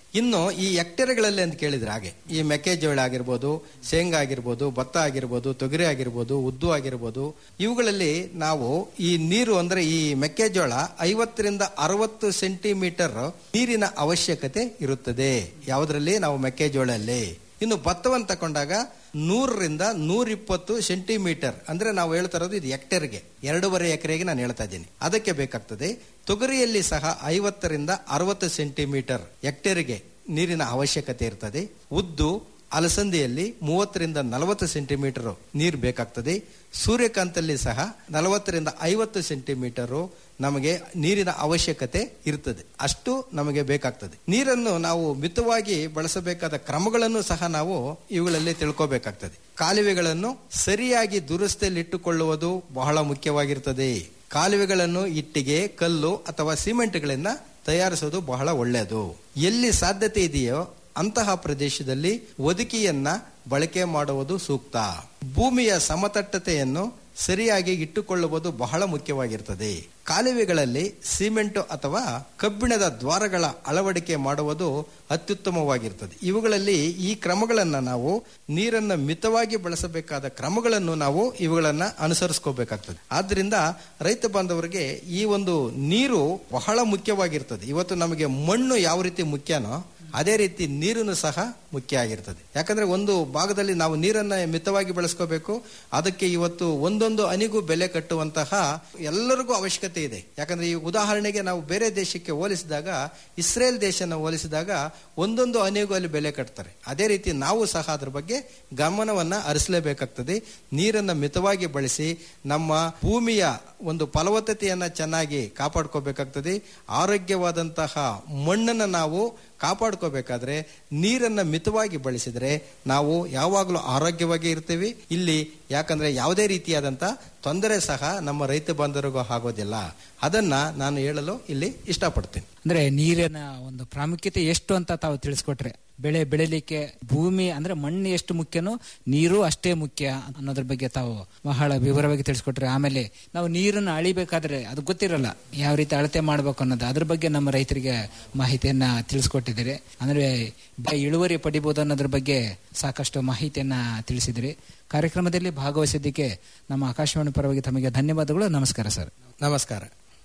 ಇನ್ನು ಈ ಹೆಕ್ಟೇರ್ಗಳಲ್ಲಿ ಅಂತ ಕೇಳಿದ್ರೆ ಹಾಗೆ ಈ ಮೆಕ್ಕೆಜೋಳ ಆಗಿರ್ಬೋದು ಶೇಂಗಾ ಆಗಿರ್ಬೋದು ಭತ್ತ ಆಗಿರ್ಬೋದು ತೊಗರಿ ಆಗಿರ್ಬೋದು ಉದ್ದು ಆಗಿರ್ಬೋದು ಇವುಗಳಲ್ಲಿ ನಾವು ಈ ನೀರು ಅಂದ್ರೆ ಈ ಮೆಕ್ಕೆಜೋಳ ಐವತ್ತರಿಂದ ಅರವತ್ತು ಸೆಂಟಿಮೀಟರ್ ನೀರಿನ ಅವಶ್ಯಕತೆ ಇರುತ್ತದೆ ಯಾವುದರಲ್ಲಿ ನಾವು ಮೆಕ್ಕೆಜೋಳಲ್ಲಿ ಇನ್ನು ಭತ್ತವನ್ನು ತಕೊಂಡಾಗ ನೂರರಿಂದ ನೂರಿಪ್ಪತ್ತು ಸೆಂಟಿಮೀಟರ್ ಅಂದ್ರೆ ನಾವು ಹೇಳ್ತಾ ಇರೋದು ಇದು ಹೆಕ್ಟೇರ್ಗೆ ಎರಡೂವರೆ ಎಕರೆಗೆ ನಾನು ಹೇಳ್ತಾ ಇದ್ದೀನಿ ಅದಕ್ಕೆ ಬೇಕಾಗ್ತದೆ ತೊಗರಿಯಲ್ಲಿ ಸಹ ಐವತ್ತರಿಂದ ಅರವತ್ತು ಸೆಂಟಿಮೀಟರ್ ಹೆಕ್ಟೇರ್ಗೆ ನೀರಿನ ಅವಶ್ಯಕತೆ ಇರ್ತದೆ ಉದ್ದು ಅಲಸಂದಿಯಲ್ಲಿ ಮೂವತ್ತರಿಂದ ನಲವತ್ತು ಸೆಂಟಿಮೀಟರ್ ನೀರು ಬೇಕಾಗ್ತದೆ ಸೂರ್ಯಕಾಂತಲ್ಲಿ ಸಹ ನಲವತ್ತರಿಂದ ಐವತ್ತು ಸೆಂಟಿಮೀಟರ್ ನಮಗೆ ನೀರಿನ ಅವಶ್ಯಕತೆ ಇರ್ತದೆ ಅಷ್ಟು ನಮಗೆ ಬೇಕಾಗ್ತದೆ ನೀರನ್ನು ನಾವು ಮಿತವಾಗಿ ಬಳಸಬೇಕಾದ ಕ್ರಮಗಳನ್ನು ಸಹ ನಾವು ಇವುಗಳಲ್ಲಿ ತಿಳ್ಕೋಬೇಕಾಗ್ತದೆ ಕಾಲುವೆಗಳನ್ನು ಸರಿಯಾಗಿ ದುರಸ್ತಿಯಲ್ಲಿಟ್ಟುಕೊಳ್ಳುವುದು ಬಹಳ ಮುಖ್ಯವಾಗಿರ್ತದೆ ಕಾಲುವೆಗಳನ್ನು ಇಟ್ಟಿಗೆ ಕಲ್ಲು ಅಥವಾ ಸಿಮೆಂಟ್ಗಳಿಂದ ತಯಾರಿಸೋದು ಬಹಳ ಒಳ್ಳೆಯದು ಎಲ್ಲಿ ಸಾಧ್ಯತೆ ಇದೆಯೋ ಅಂತಹ ಪ್ರದೇಶದಲ್ಲಿ ಒದಕಿಯನ್ನ ಬಳಕೆ ಮಾಡುವುದು ಸೂಕ್ತ ಭೂಮಿಯ ಸಮತಟ್ಟತೆಯನ್ನು ಸರಿಯಾಗಿ ಇಟ್ಟುಕೊಳ್ಳುವುದು ಬಹಳ ಮುಖ್ಯವಾಗಿರ್ತದೆ ಕಾಲುವೆಗಳಲ್ಲಿ ಸಿಮೆಂಟ್ ಅಥವಾ ಕಬ್ಬಿಣದ ದ್ವಾರಗಳ ಅಳವಡಿಕೆ ಮಾಡುವುದು ಅತ್ಯುತ್ತಮವಾಗಿರ್ತದೆ ಇವುಗಳಲ್ಲಿ ಈ ಕ್ರಮಗಳನ್ನ ನಾವು ನೀರನ್ನು ಮಿತವಾಗಿ ಬಳಸಬೇಕಾದ ಕ್ರಮಗಳನ್ನು ನಾವು ಇವುಗಳನ್ನ ಅನುಸರಿಸ್ಕೋಬೇಕಾಗ್ತದೆ ಆದ್ರಿಂದ ರೈತ ಬಾಂಧವರಿಗೆ ಈ ಒಂದು ನೀರು ಬಹಳ ಮುಖ್ಯವಾಗಿರ್ತದೆ ಇವತ್ತು ನಮಗೆ ಮಣ್ಣು ಯಾವ ರೀತಿ ಮುಖ್ಯನೋ ಅದೇ ರೀತಿ ನೀರನ್ನು ಸಹ ಮುಖ್ಯ ಆಗಿರ್ತದೆ ಯಾಕಂದ್ರೆ ಒಂದು ಭಾಗದಲ್ಲಿ ನಾವು ನೀರನ್ನ ಮಿತವಾಗಿ ಬಳಸ್ಕೋಬೇಕು ಅದಕ್ಕೆ ಇವತ್ತು ಒಂದೊಂದು ಹನಿಗೂ ಬೆಲೆ ಕಟ್ಟುವಂತಹ ಎಲ್ಲರಿಗೂ ಅವಶ್ಯಕತೆ ಇದೆ ಯಾಕಂದ್ರೆ ಈ ಉದಾಹರಣೆಗೆ ನಾವು ಬೇರೆ ದೇಶಕ್ಕೆ ಹೋಲಿಸಿದಾಗ ಇಸ್ರೇಲ್ ದೇಶನ ಹೋಲಿಸಿದಾಗ ಒಂದೊಂದು ಹನಿಗೂ ಅಲ್ಲಿ ಬೆಲೆ ಕಟ್ತಾರೆ ಅದೇ ರೀತಿ ನಾವು ಸಹ ಅದ್ರ ಬಗ್ಗೆ ಗಮನವನ್ನ ಹರಿಸಲೇಬೇಕಾಗ್ತದೆ ನೀರನ್ನ ಮಿತವಾಗಿ ಬಳಸಿ ನಮ್ಮ ಭೂಮಿಯ ಒಂದು ಫಲವತ್ತತೆಯನ್ನ ಚೆನ್ನಾಗಿ ಕಾಪಾಡ್ಕೋಬೇಕಾಗ್ತದೆ ಆರೋಗ್ಯವಾದಂತಹ ಮಣ್ಣನ್ನು ನಾವು ಕಾಪಾಡ್ಕೋಬೇಕಾದ್ರೆ ನೀರನ್ನ ಮಿತವಾಗಿ ಬಳಸಿದ್ರೆ ನಾವು ಯಾವಾಗಲೂ ಆರೋಗ್ಯವಾಗಿ ಇರ್ತೀವಿ ಇಲ್ಲಿ ಯಾಕಂದ್ರೆ ಯಾವುದೇ ರೀತಿಯಾದಂತ ತೊಂದರೆ ಸಹ ನಮ್ಮ ರೈತ ಬಾಂಧವರಿಗೂ ಆಗೋದಿಲ್ಲ ಅದನ್ನ ನಾನು ಹೇಳಲು ಇಲ್ಲಿ ಇಷ್ಟಪಡ್ತೀನಿ ಅಂದ್ರೆ ನೀರಿನ ಒಂದು ಪ್ರಾಮುಖ್ಯತೆ ಎಷ್ಟು ಅಂತ ತಾವು ತಿಳಿಸ್ಕೊಟ್ರೆ ಬೆಳೆ ಬೆಳಿಲಿಕ್ಕೆ ಭೂಮಿ ಅಂದ್ರೆ ಮಣ್ಣು ಎಷ್ಟು ಮುಖ್ಯನೋ ನೀರು ಅಷ್ಟೇ ಮುಖ್ಯ ಅನ್ನೋದ್ರ ಬಗ್ಗೆ ತಾವು ಬಹಳ ವಿವರವಾಗಿ ತಿಳಿಸ್ಕೊಟ್ರೆ ಆಮೇಲೆ ನಾವು ನೀರನ್ನು ಅಳಿಬೇಕಾದ್ರೆ ಅದು ಗೊತ್ತಿರಲ್ಲ ಯಾವ ರೀತಿ ಅಳತೆ ಮಾಡ್ಬೇಕು ಅನ್ನೋದು ಅದ್ರ ಬಗ್ಗೆ ನಮ್ಮ ರೈತರಿಗೆ ಮಾಹಿತಿಯನ್ನ ತಿಳಿಸ್ಕೊಟ್ಟಿದ್ದೀರಿ ಅಂದ್ರೆ ಬ- ಇಳುವರಿ ಪಡಿಬಹುದು ಅನ್ನೋದ್ರ ಬಗ್ಗೆ ಸಾಕಷ್ಟು ಮಾಹಿತಿಯನ್ನ ತಿಳಿಸಿದಿರಿ ಕಾರ್ಯಕ್ರಮದಲ್ಲಿ ಭಾಗವಹಿಸಿದ್ದಕ್ಕೆ ನಮ್ಮ ಆಕಾಶವಾಣಿ ಪರವಾಗಿ ತಮಗೆ ಧನ್ಯವಾದಗಳು ನಮಸ್ಕಾರ ಸರ್ ನಮಸ್ಕಾರ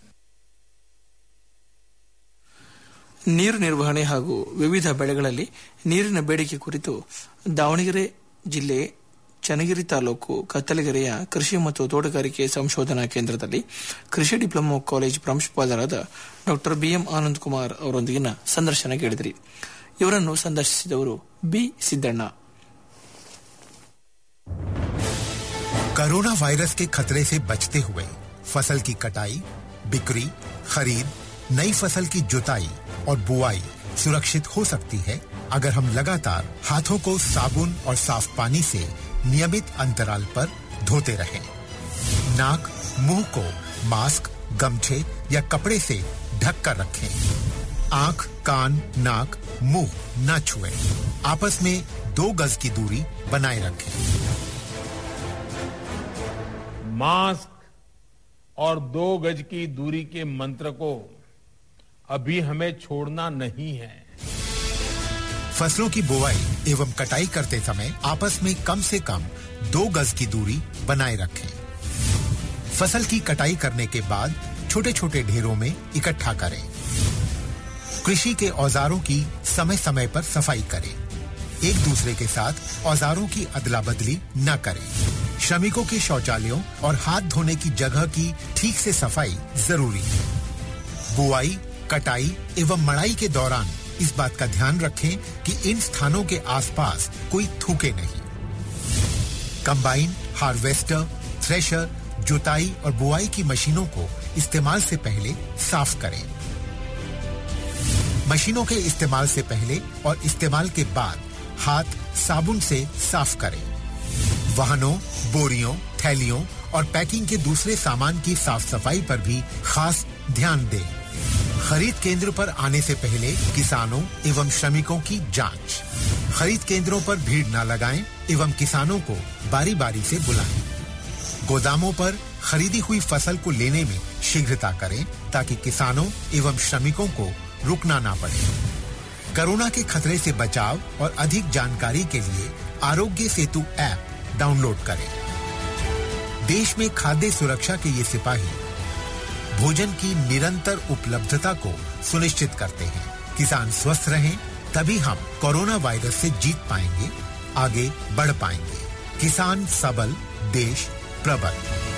ನೀರು ನಿರ್ವಹಣೆ ಹಾಗೂ ವಿವಿಧ ಬೆಳೆಗಳಲ್ಲಿ ನೀರಿನ ಬೇಡಿಕೆ ಕುರಿತು ದಾವಣಗೆರೆ ಜಿಲ್ಲೆ ಚನ್ನಗಿರಿ ತಾಲೂಕು ಕತ್ತಲಗೆರೆಯ ಕೃಷಿ ಮತ್ತು ತೋಟಗಾರಿಕೆ ಸಂಶೋಧನಾ ಕೇಂದ್ರದಲ್ಲಿ ಕೃಷಿ ಡಿಪ್ಲೊಮಾ ಕಾಲೇಜ್ ಪ್ರಾಂಶುಪಾಲರಾದ ಡಾಕ್ಟರ್ ಬಿಎಂ ಆನಂದ್ ಕುಮಾರ್ ಅವರೊಂದಿಗಿನ ಸಂದರ್ಶನ ಕೇಳಿದಿರಿ ಇವರನ್ನು ಸಂದರ್ಶಿಸಿದವರು ಬಿ ಸಿದ್ದಣ್ಣ कोरोना वायरस के खतरे से बचते हुए फसल की कटाई बिक्री खरीद नई फसल की जुताई और बुआई सुरक्षित हो सकती है अगर हम लगातार हाथों को साबुन और साफ पानी से नियमित अंतराल पर धोते रहें। नाक मुंह को मास्क गमछे या कपड़े से ढक कर रखें आंख कान नाक मुंह न छुएं। आपस में दो गज की दूरी बनाए रखें मास्क और दो गज की दूरी के मंत्र को अभी हमें छोड़ना नहीं है फसलों की बुवाई एवं कटाई करते समय आपस में कम से कम दो गज की दूरी बनाए रखें फसल की कटाई करने के बाद छोटे छोटे ढेरों में इकट्ठा करें कृषि के औजारों की समय समय पर सफाई करें एक दूसरे के साथ औजारों की अदला बदली न करें श्रमिकों के शौचालयों और हाथ धोने की जगह की ठीक से सफाई जरूरी है बुआई कटाई एवं मड़ाई के दौरान इस बात का ध्यान रखें कि इन स्थानों के आसपास कोई थूके नहीं कंबाइन हार्वेस्टर थ्रेशर जुताई और बुआई की मशीनों को इस्तेमाल से पहले साफ करें मशीनों के इस्तेमाल से पहले और इस्तेमाल के बाद हाथ साबुन से साफ करें वाहनों बोरियों थैलियों और पैकिंग के दूसरे सामान की साफ सफाई पर भी खास ध्यान दें खरीद केंद्र पर आने से पहले किसानों एवं श्रमिकों की जांच खरीद केंद्रों पर भीड़ न लगाएं एवं किसानों को बारी बारी से बुलाएं गोदामों पर खरीदी हुई फसल को लेने में शीघ्रता करें ताकि किसानों एवं श्रमिकों को रुकना ना पड़े कोरोना के खतरे से बचाव और अधिक जानकारी के लिए आरोग्य सेतु ऐप डाउनलोड करें देश में खाद्य सुरक्षा के ये सिपाही भोजन की निरंतर उपलब्धता को सुनिश्चित करते हैं किसान स्वस्थ रहें तभी हम कोरोना वायरस से जीत पाएंगे आगे बढ़ पाएंगे किसान सबल देश प्रबल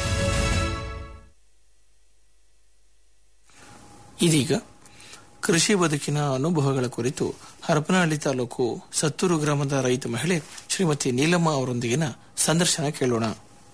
ಇದೀಗ ಕೃಷಿ ಬದುಕಿನ ಅನುಭವಗಳ ಕುರಿತು ಹರಪನಹಳ್ಳಿ ತಾಲೂಕು ಸತ್ತೂರು ಗ್ರಾಮದ ರೈತ ಮಹಿಳೆ ಶ್ರೀಮತಿ ನೀಲಮ್ಮ ಅವರೊಂದಿಗಿನ ಸಂದರ್ಶನ ಕೇಳೋಣ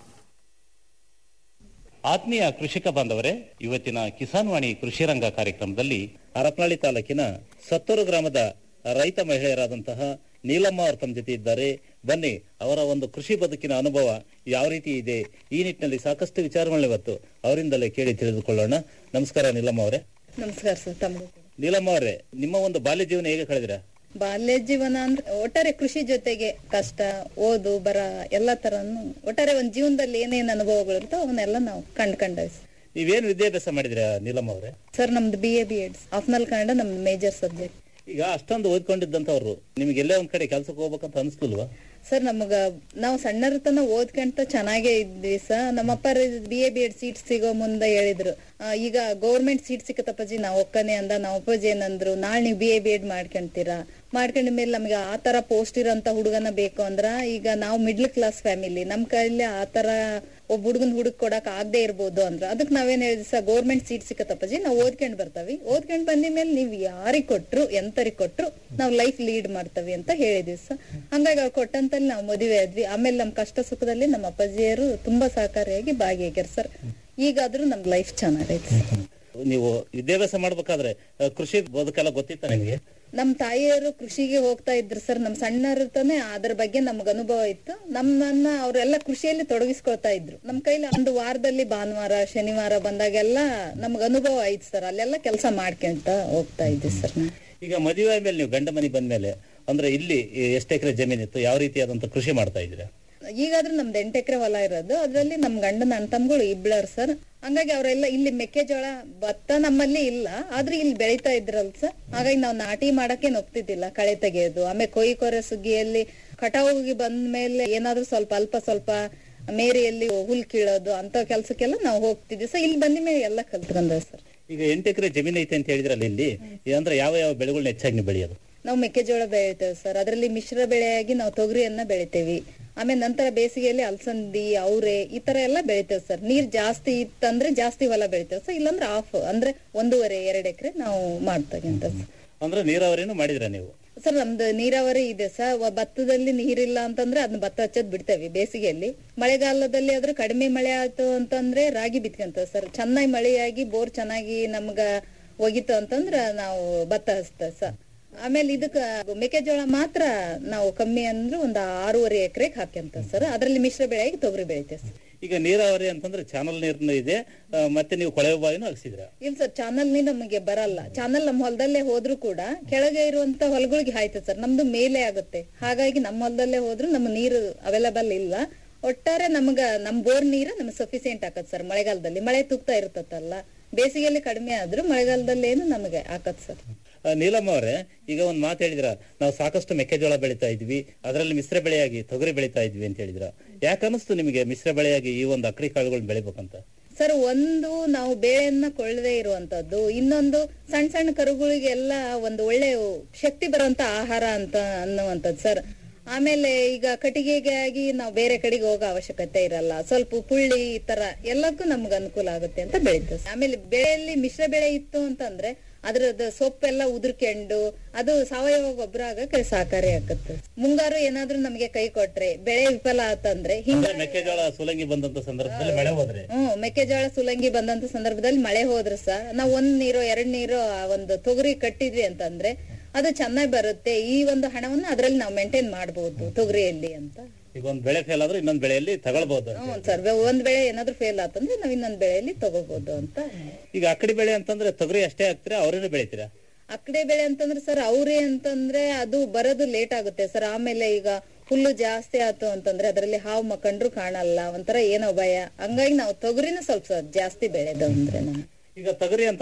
ಆತ್ಮೀಯ ಕೃಷಿಕ ಬಾಂಧವರೇ ಇವತ್ತಿನ ಕಿಸಾನ್ ವಾಣಿ ಕೃಷಿ ರಂಗ ಕಾರ್ಯಕ್ರಮದಲ್ಲಿ ಹರಪನಹಳ್ಳಿ ತಾಲೂಕಿನ ಸತ್ತೂರು ಗ್ರಾಮದ ರೈತ ಮಹಿಳೆಯರಾದಂತಹ ನೀಲಮ್ಮ ಅವರು ತಮ್ಮ ಜೊತೆ ಇದ್ದಾರೆ ಬನ್ನಿ ಅವರ ಒಂದು ಕೃಷಿ ಬದುಕಿನ ಅನುಭವ ಯಾವ ರೀತಿ ಇದೆ ಈ ನಿಟ್ಟಿನಲ್ಲಿ ಸಾಕಷ್ಟು ವಿಚಾರಗಳನ್ನ ಇವತ್ತು ಅವರಿಂದಲೇ ಕೇಳಿ ತಿಳಿದುಕೊಳ್ಳೋಣ ನಮಸ್ಕಾರ ನೀಲಮ್ಮ ಅವರೇ ನಮಸ್ಕಾರ ಸರ್ ತಮಗೂ ಕೂಡ. ನೀಲಮ್ಮ ಅವರೇ ನಿಮ್ಮ ಒಂದು ಬಾಲ್ಯ ಜೀವನ ಹೇಗೆ ಕಳೆದಿರ ಬಾಲ್ಯ ಜೀವನ ಅಂದ್ರೆ ಒಟ್ಟಾರೆ ಕೃಷಿ ಜೊತೆಗೆ ಕಷ್ಟ ಓದು ಬರ ಎಲ್ಲ ತರನು ಒಟ್ಟಾರೆ ಒಂದ್ ಜೀವನದಲ್ಲಿ ಏನೇನ್ ಅನುಭವಗಳು ಇರ್ತೋ ಅವನ್ನೆಲ್ಲ ನಾವು ಕಂಡ್ಕೊಂಡೇವೆ ಸರ್. ನೀವೇನು ವಿದ್ಯಾಭ್ಯಾಸ ಮಾಡಿದಿರ ನೀಲಮ್ಮ ಅವರೇ ಸರ್ ನಮ್ದು B A B Ed optional Kannada ನಮ್ದು ಮೇಜರ್ ಸಬ್ಜೆಕ್ಟ್ ಈಗ ಅಷ್ಟೊಂದು ಓದ್ಕೊಂಡಿದ್ದಂತವ್ರು ನಿಮ್ಗೆ ಎಲ್ಲೇ ಒಂದ್ ಕಡೆ ಕೆಲ್ಸಕ್ಕೆ ಹೋಗ್ಬೇಕಂತ ಅನಿಸ್ಲಿಲ್ವಾ ಸರ್ ನಮಗ ನಾವು ಸಣ್ಣರ ತನ ಓದ್ಕೊಂತ ಚೆನ್ನಾಗೇ ಇದ್ವಿ ಸರ್ ನಮ್ಮಪ್ಪ B A B Ed seat ಸಿಗೋ ಮುಂದೆ ಹೇಳಿದ್ರು ಆ, ಈಗ ಗೌರ್ಮೆಂಟ್ ಸೀಟ್ ಸಿಕ್ಕತ್ತಪ್ಪಾಜಿ ನಾವು ಒಕ್ಕನೆ ಅಂದ ನಾವು ಅಪ್ಪಾಜಿ ಏನಂದ್ರು ನಾಳೆ ನೀವು ಬಿ ಎ ಬಿ ಎಡ್ ಮಾಡ್ಕೊಂತೀರಾ ಮಾಡ್ಕೊಂಡ ಮೇಲೆ ನಮ್ಗೆ ಆ ತರ ಪೋಸ್ಟ್ ಇರೋಂತ ಹುಡುಗನ ಬೇಕು ಅಂದ್ರ ಈಗ ನಾವು ಮಿಡ್ಲ್ ಕ್ಲಾಸ್ ಫ್ಯಾಮಿಲಿ ನಮ್ ಕೈಲಿ ಆ ತರ ಒಬ್ಬ ಹುಡುಗನ್ ಹುಡುಕ್ ಕೊಡಕ್ ಆಗದೆ ಇರ್ಬೋದು ಅಂದ್ರ ಅದಕ್ಕೆ ನಾವೇನ್ ಹೇಳಿದ್ವಿ ಸರ್ ಗೌರ್ಮೆಂಟ್ ಸೀಟ್ ಸಿಕ್ಕತ್ತಪ್ಪಾಜಿ ನಾವು ಓದ್ಕೊಂಡ್ ಬರ್ತಾವಿ ಓದ್ಕೊಂಡ್ ಬಂದಿದ್ಮೇಲೆ ನೀವ್ ಯಾರಿಗ್ ಕೊಟ್ರು ಎಂತರಿಗ್ ಕೊಟ್ರು ನಾವು ಲೈಫ್ ಲೀಡ್ ಮಾಡ್ತವಿ ಅಂತ ಹೇಳಿದ್ವಿ ಸರ್ ಹಂಗಾಗಿ ಅವ್ರು ಕೊಟ್ಟಂತಲ್ಲಿ ನಾವು ಮದುವೆ ಆದ್ವಿ ಆಮೇಲೆ ನಮ್ ಕಷ್ಟ ಸುಖದಲ್ಲಿ ನಮ್ಮ ಅಪ್ಪಾಜಿಯರು ತುಂಬಾ ಸಹಕಾರಿಯಾಗಿ ಭಾಗಿಯಾಗ್ಯಾರ ಸರ್ ಈಗಾದ್ರೂ ನಮ್ ಲೈಫ್ ಚೆನ್ನಾಗೈತೆ ಸರ್ ನೀವು ವಿದ್ಯಾಭ್ಯಾಸ ಮಾಡ್ಬೇಕಾದ್ರೆ ಆ, ಕೃಷಿ ಬದುಕೆಲ್ಲ ಗೊತ್ತಿತ್ತ ನಿಮಗೆ ನಮ್ ತಾಯಿಯರು ಕೃಷಿಗೆ ಹೋಗ್ತಾ ಇದ್ರು ಸರ್ ನಮ್ ಸಣ್ಣರತಾನೆ ಅದ್ರ ಬಗ್ಗೆ ನಮ್ಗ್ ಅನುಭವ ಇತ್ತು ನಮ್ಮನ್ನ ಅವರೆಲ್ಲ ಕೃಷಿಯಲ್ಲಿ ತೊಡಗಿಸ್ಕೊಳ್ತಾ ಇದ್ರು ನಮ್ ಕೈಲಿ ಒಂದು ವಾರದಲ್ಲಿ ಭಾನುವಾರ ಶನಿವಾರ ಬಂದಾಗೆಲ್ಲ ನಮ್ಗ್ ಅನುಭವ ಐತ್ ಸರ್ ಅಲ್ಲೆಲ್ಲ ಕೆಲಸ ಮಾಡ್ಕೊಂತ ಹೋಗ್ತಾ ಇದ್ವಿ ಸರ್ ನಾವು. ಈಗ ಮದುವೆ ಆದ್ಮೇಲೆ ನೀವು ಗಂಡ ಮನೆ ಬಂದ್ಮೇಲೆ ಅಂದ್ರೆ ಇಲ್ಲಿ ಎಷ್ಟು ಎಕರೆ ಜಮೀನಿತ್ತು ಯಾವ ರೀತಿಯಾದಂತ ಕೃಷಿ ಮಾಡ್ತಾ ಇದ್ದೀರಾ ಈಗಾದ್ರೂ ನಮ್ದು ಎಂಟು ಎಕರೆ ಹೊಲ ಇರೋದು ಅದ್ರಲ್ಲಿ ನಮ್ ಗಂಡನ ಅಣ್ಣ ತಮ್ಗಳು ಇಬ್ಳರ್ ಸರ್ ಹಂಗಾಗಿ ಅವರೆಲ್ಲ ಇಲ್ಲಿ ಮೆಕ್ಕೆಜೋಳ ಭತ್ತ ನಮ್ಮಲ್ಲಿ ಇಲ್ಲ ಆದ್ರೆ ಇಲ್ಲಿ ಬೆಳಿತಾ ಇದ್ರಲ್ ಸರ್ ಹಾಗಾಗಿ ನಾವು ನಾಟಿ ಮಾಡಕ್ಕೆ ಒಪ್ತಿದ್ದಿಲ್ಲ ಕಳೆ ತೆಗೆಯೋದು ಆಮೇಲೆ ಕೊಯ್ ಕೊರೆ ಸುಗ್ಗಿಯಲ್ಲಿ ಕಟಾವಿಗೆ ಬಂದ್ಮೇಲೆ ಏನಾದ್ರೂ ಸ್ವಲ್ಪ ಅಲ್ಪ ಸ್ವಲ್ಪ ಮೇರಿಯಲ್ಲಿ ಹುಲ್ ಕೀಳೋದು ಅಂತ ಕೆಲ್ಸಕ್ಕೆಲ್ಲ ನಾವು ಹೋಗ್ತಿದ್ವಿ ಸರ್ ಇಲ್ಲಿ ಬಂದ ಮೇಲೆ ಎಲ್ಲ ಕಲ್ತ್ಕೊಂಡ ಸರ್ ಈಗ ಎಂಟು ಎಕರೆ ಜಮೀನು ಐತೆ ಅಂತ ಹೇಳಿದ್ರಲ್ಲ ಇಲ್ಲಿ ಅಂದ್ರೆ ಯಾವ ಯಾವ ಬೆಳೆಗಳನ್ನ ಹೆಚ್ಚಾಗಿ ನೀವು ಬೆಳೆಯೋದು ನಾವು ಮೆಕ್ಕೆಜೋಳ ಬೆಳಿತೇವೆ ಸರ್ ಅದರಲ್ಲಿ ಮಿಶ್ರ ಬೆಳೆಯಾಗಿ ನಾವು ತೊಗರಿಯನ್ನ ಬೆಳಿತೇವಿ ಆಮೇಲೆ ನಂತರ ಬೇಸಿಗೆಯಲ್ಲಿ ಅಲಸಂದಿ ಅವರೆ ಈ ತರ ಎಲ್ಲ ಬೆಳಿತೇವೆ ಸರ್ ನೀರ್ ಜಾಸ್ತಿ ಇತ್ತಂದ್ರೆ ಜಾಸ್ತಿ ಹೊಲ ಬೆಳಿತೇವೆ ಸರ್ ಇಲ್ಲಾಂದ್ರೆ ಆಫ್ ಅಂದ್ರೆ ಒಂದೂವರೆ ಎರಡು ಎಕರೆ ನಾವು ಮಾಡ್ತೇವೆ ಅಂತ ಸರ್ ಅಂದ್ರೆ ನೀರಾವರಿನೂ ಮಾಡಿದ್ರ ನೀವು ಸರ್ ನಮ್ದು ನೀರಾವರಿ ಇದೆ ಸರ್ ವ- ಭತ್ತದಲ್ಲಿ ನೀರಿಲ್ಲ ಅಂತಂದ್ರೆ ಅದನ್ನ ಭತ್ತ ಹಚ್ಚೋದ್ ಬಿಡ್ತೇವೆ ಬೇಸಿಗೆಯಲ್ಲಿ ಮಳೆಗಾಲದಲ್ಲಿ ಆದ್ರೆ ಕಡಿಮೆ ಮಳೆ ಆಯ್ತು ಅಂತಂದ್ರೆ ರಾಗಿ ಬಿತ್ಕೊಂತ ಸರ್ ಚೆನ್ನಾಗಿ ಮಳೆಯಾಗಿ ಬೋರ್ ಚೆನ್ನಾಗಿ ನಮ್ಗ ಒಗಿತು ಅಂತಂದ್ರ ನಾವು ಭತ್ತ ಹಚ್ತೇವೆ ಸರ್ ಆಮೇಲೆ ಇದಕ್ಕ ಮೆಕ್ಕೆಜೋಳ ಮಾತ್ರ ನಾವು ಕಮ್ಮಿ ಅಂದ್ರೆ ಒಂದ್ ಆರೂವರೆ ಎಕರೆಗೆ ಹಾಕ್ಯಂತ ಸರ್ ಅದ್ರಲ್ಲಿ ಮಿಶ್ರ ಬೆಳೆಯಾಗಿ ತೊಗರಿ ಬೆಳಿತೇವೆ ಸರ್ ಈಗ ನೀರಾವರಿ ಅಂತಂದ್ರೆ ಚಾನಲ್ ನೀರ್ನು ಇದೆ ಆ, ಮತ್ತೆ ನೀವು ಕೊಳವೆ ಬಾವಿನೂ ಹಾಕ್ಸಿದ್ರ ಇಲ್ಲ ಸರ್ ಚಾನಲ್ ನೀರ್ ನಮಗೆ ಬರಲ್ಲ ಚಾನಲ್ ನಮ್ಮ ಹೊಲದಲ್ಲೇ ಹೋದ್ರು ಕೂಡ ಕೆಳಗೆ ಇರುವಂತ ಹೊಲಗಳಿಗೆ ಹಾಯ್ತದೆ ಸರ್ ನಮ್ದು ಮೇಲೆ ಆಗುತ್ತೆ ಹಾಗಾಗಿ ನಮ್ಮ ಹೊಲದಲ್ಲೇ ಹೋದ್ರು ನಮ್ಮ ನೀರು ಅವೈಲಬಲ್ ಇಲ್ಲ ಒಟ್ಟಾರೆ ನಮ್ಗ ನಮ್ ಬೋರ್ ನೀರು ನಮ್ಗೆ ಸಫಿಸಿಯೆಂಟ್ ಆಗತ್ ಸರ್ ಮಳೆಗಾಲದಲ್ಲಿ ಮಳೆ ತೂಗ್ತಾ ಇರ್ತತಲ್ಲ ಬೇಸಿಗೆಯಲ್ಲಿ ಕಡಿಮೆ ಆದ್ರೂ ಮಳೆಗಾಲದಲ್ಲಿ ಏನು ನಮಗೆ ಆಕತ್ ಸರ್ ಆ, ನೀಲಮ್ಮ ಅವರೇ ಈಗ ಒಂದ್ ಮಾತು ಹೇಳಿದ್ರ ನಾವು ಸಾಕಷ್ಟು ಮೆಕ್ಕೆಜೋಳ ಬೆಳಿತಾ ಇದ್ವಿ ಅದರಲ್ಲಿ ಮಿಶ್ರ ಬೆಳೆಯಾಗಿ ತೊಗರಿ ಬೆಳಿತಾ ಇದ್ವಿ ಅಂತ ಹೇಳಿದ್ರ ಯಾಕೆ ಅನಿಸ್ತು ನಿಮಗೆ ಮಿಶ್ರ ಬೆಳೆಯಾಗಿ ಈ ಒಂದು ಅಕ್ರಿ ಕಾಳುಗಳನ್ನ ಬೆಳಿಬೇಕಂತ ಸರ್ ಒಂದು ನಾವು ಬೇಳೆಯನ್ನ ಕೊಳ್ಳದೆ ಇರುವಂತದ್ದು ಇನ್ನೊಂದು ಸಣ್ಣ ಸಣ್ಣ ಕರುಗಳಿಗೆಲ್ಲ ಒಂದು ಒಳ್ಳೆ ಶಕ್ತಿ ಬರುವಂತ ಆಹಾರ ಅಂತ ಅನ್ನುವಂಥದ್ದು ಸರ್ ಆಮೇಲೆ ಈಗ ಕಟ್ಟಿಗೆಗಾಗಿ ನಾವು ಬೇರೆ ಕಡೆಗೆ ಹೋಗೋ ಅವಶ್ಯಕತೆ ಇರಲ್ಲ ಸ್ವಲ್ಪ ಪುಳ್ಳಿ ಈ ತರ ಎಲ್ಲದಕ್ಕೂ ನಮ್ಗೆ ಅನುಕೂಲ ಆಗುತ್ತೆ ಅಂತ ಬೆಳೀತದೆ ಸರ್. ಆಮೇಲೆ ಬೆಳೆಯಲ್ಲಿ ಮಿಶ್ರ ಬೆಳೆ ಇತ್ತು ಅಂತಂದ್ರೆ ಅದ್ರದ್ದು ಸೊಪ್ಪೆಲ್ಲ ಉದುರ್ಕೊಂಡು ಅದು ಸಾವಯವ ಗೊಬ್ಬರ ಆಗಕ್ಕೆ ಸಹಕಾರಿ ಆಗುತ್ತೆ ಮುಂಗಾರು ಏನಾದ್ರೂ ನಮಗೆ ಕೈ ಕೊಟ್ರೆ ಬೆಳೆ ವಿಫಲ ಆತಂದ್ರೆ ಹಿಂಗ ಅಂದ್ರೆ ಮೆಕ್ಕೆಜೋಳ ಸುಲಂಗಿ ಬಂದಂತ ಸಂದರ್ಭದಲ್ಲಿ ಮಳೆ ಹೋದ್ರೆ ಹ್ಮ್ ಮೆಕ್ಕೆಜೋಳ ಸುಲಂಗಿ ಬಂದಂತ ಸಂದರ್ಭದಲ್ಲಿ ಮಳೆ ಹೋದ್ರೆ ಸಹ ನಾವು ಒಂದ್ ನೀರು ಎರಡ್ ನೀರು ಆ ಒಂದು ತೊಗರಿ ಕಟ್ಟಿದ್ವಿ ಅಂತಂದ್ರೆ ಅದು ಚೆನ್ನಾಗಿ ಬರುತ್ತೆ ಈ ಒಂದು ಹಣವನ್ನ ಅದ್ರಲ್ಲಿ ನಾವು ಮೇಂಟೈನ್ ಮಾಡಬಹುದು ತೊಗರಿಯಲ್ಲಿ ಅಂತ ಈಗ ಒಂದ್ ಬೆಳೆ ಫೇಲ್ ಆದ್ರೆ ಇನ್ನೊಂದ್ ಬೆಳೆಯಲ್ಲಿ ತಗೊಳ್ಬಹುದು ಹ್ಮ್ ಸರ್ ಒಂದ್ ಬೆಳೆ ಏನಾದ್ರೂ ಫೇಲ್ ಆತಂದ್ರೆ ನಾವ್ ಇನ್ನೊಂದ್ ಬೆಳೆಯಲ್ಲಿ ತಗೋಬಹುದು ಅಂತ ಈಗ ಅಕ್ಕಡಿ ಬೆಳೆ ಅಂತಂದ್ರೆ ತೊಗರಿ ಅಷ್ಟೇ ಹಾಕ್ತೀರಾ ಅವರೇನು ಬೆಳಿತೀರಾ ಅಕ್ಕಡೆ ಬೆಳೆ ಅಂತಂದ್ರೆ ಸರ್ ಅವ್ರಿ ಅಂತಂದ್ರೆ ಅದು ಬರೋದು ಲೇಟ್ ಆಗುತ್ತೆ ಸರ್ ಆಮೇಲೆ ಈಗ ಹುಲ್ಲು ಜಾಸ್ತಿ ಆಯ್ತು ಅಂತಂದ್ರೆ ಅದರಲ್ಲಿ ಹಾವು ಮಕ್ಕಂಡ್ರು ಕಾಣಲ್ಲ ಒಂಥರ ಏನೋ ಭಯ ಹಂಗಾಗಿ ನಾವು ತೊಗರಿನ ಸ್ವಲ್ಪ ಸ- ಜಾಸ್ತಿ ಬೆಳೆದು ಅಂದ್ರೆ ನಾವು ಈಗ ತೊಗರಿ ಅಂತಂದ್ರೆ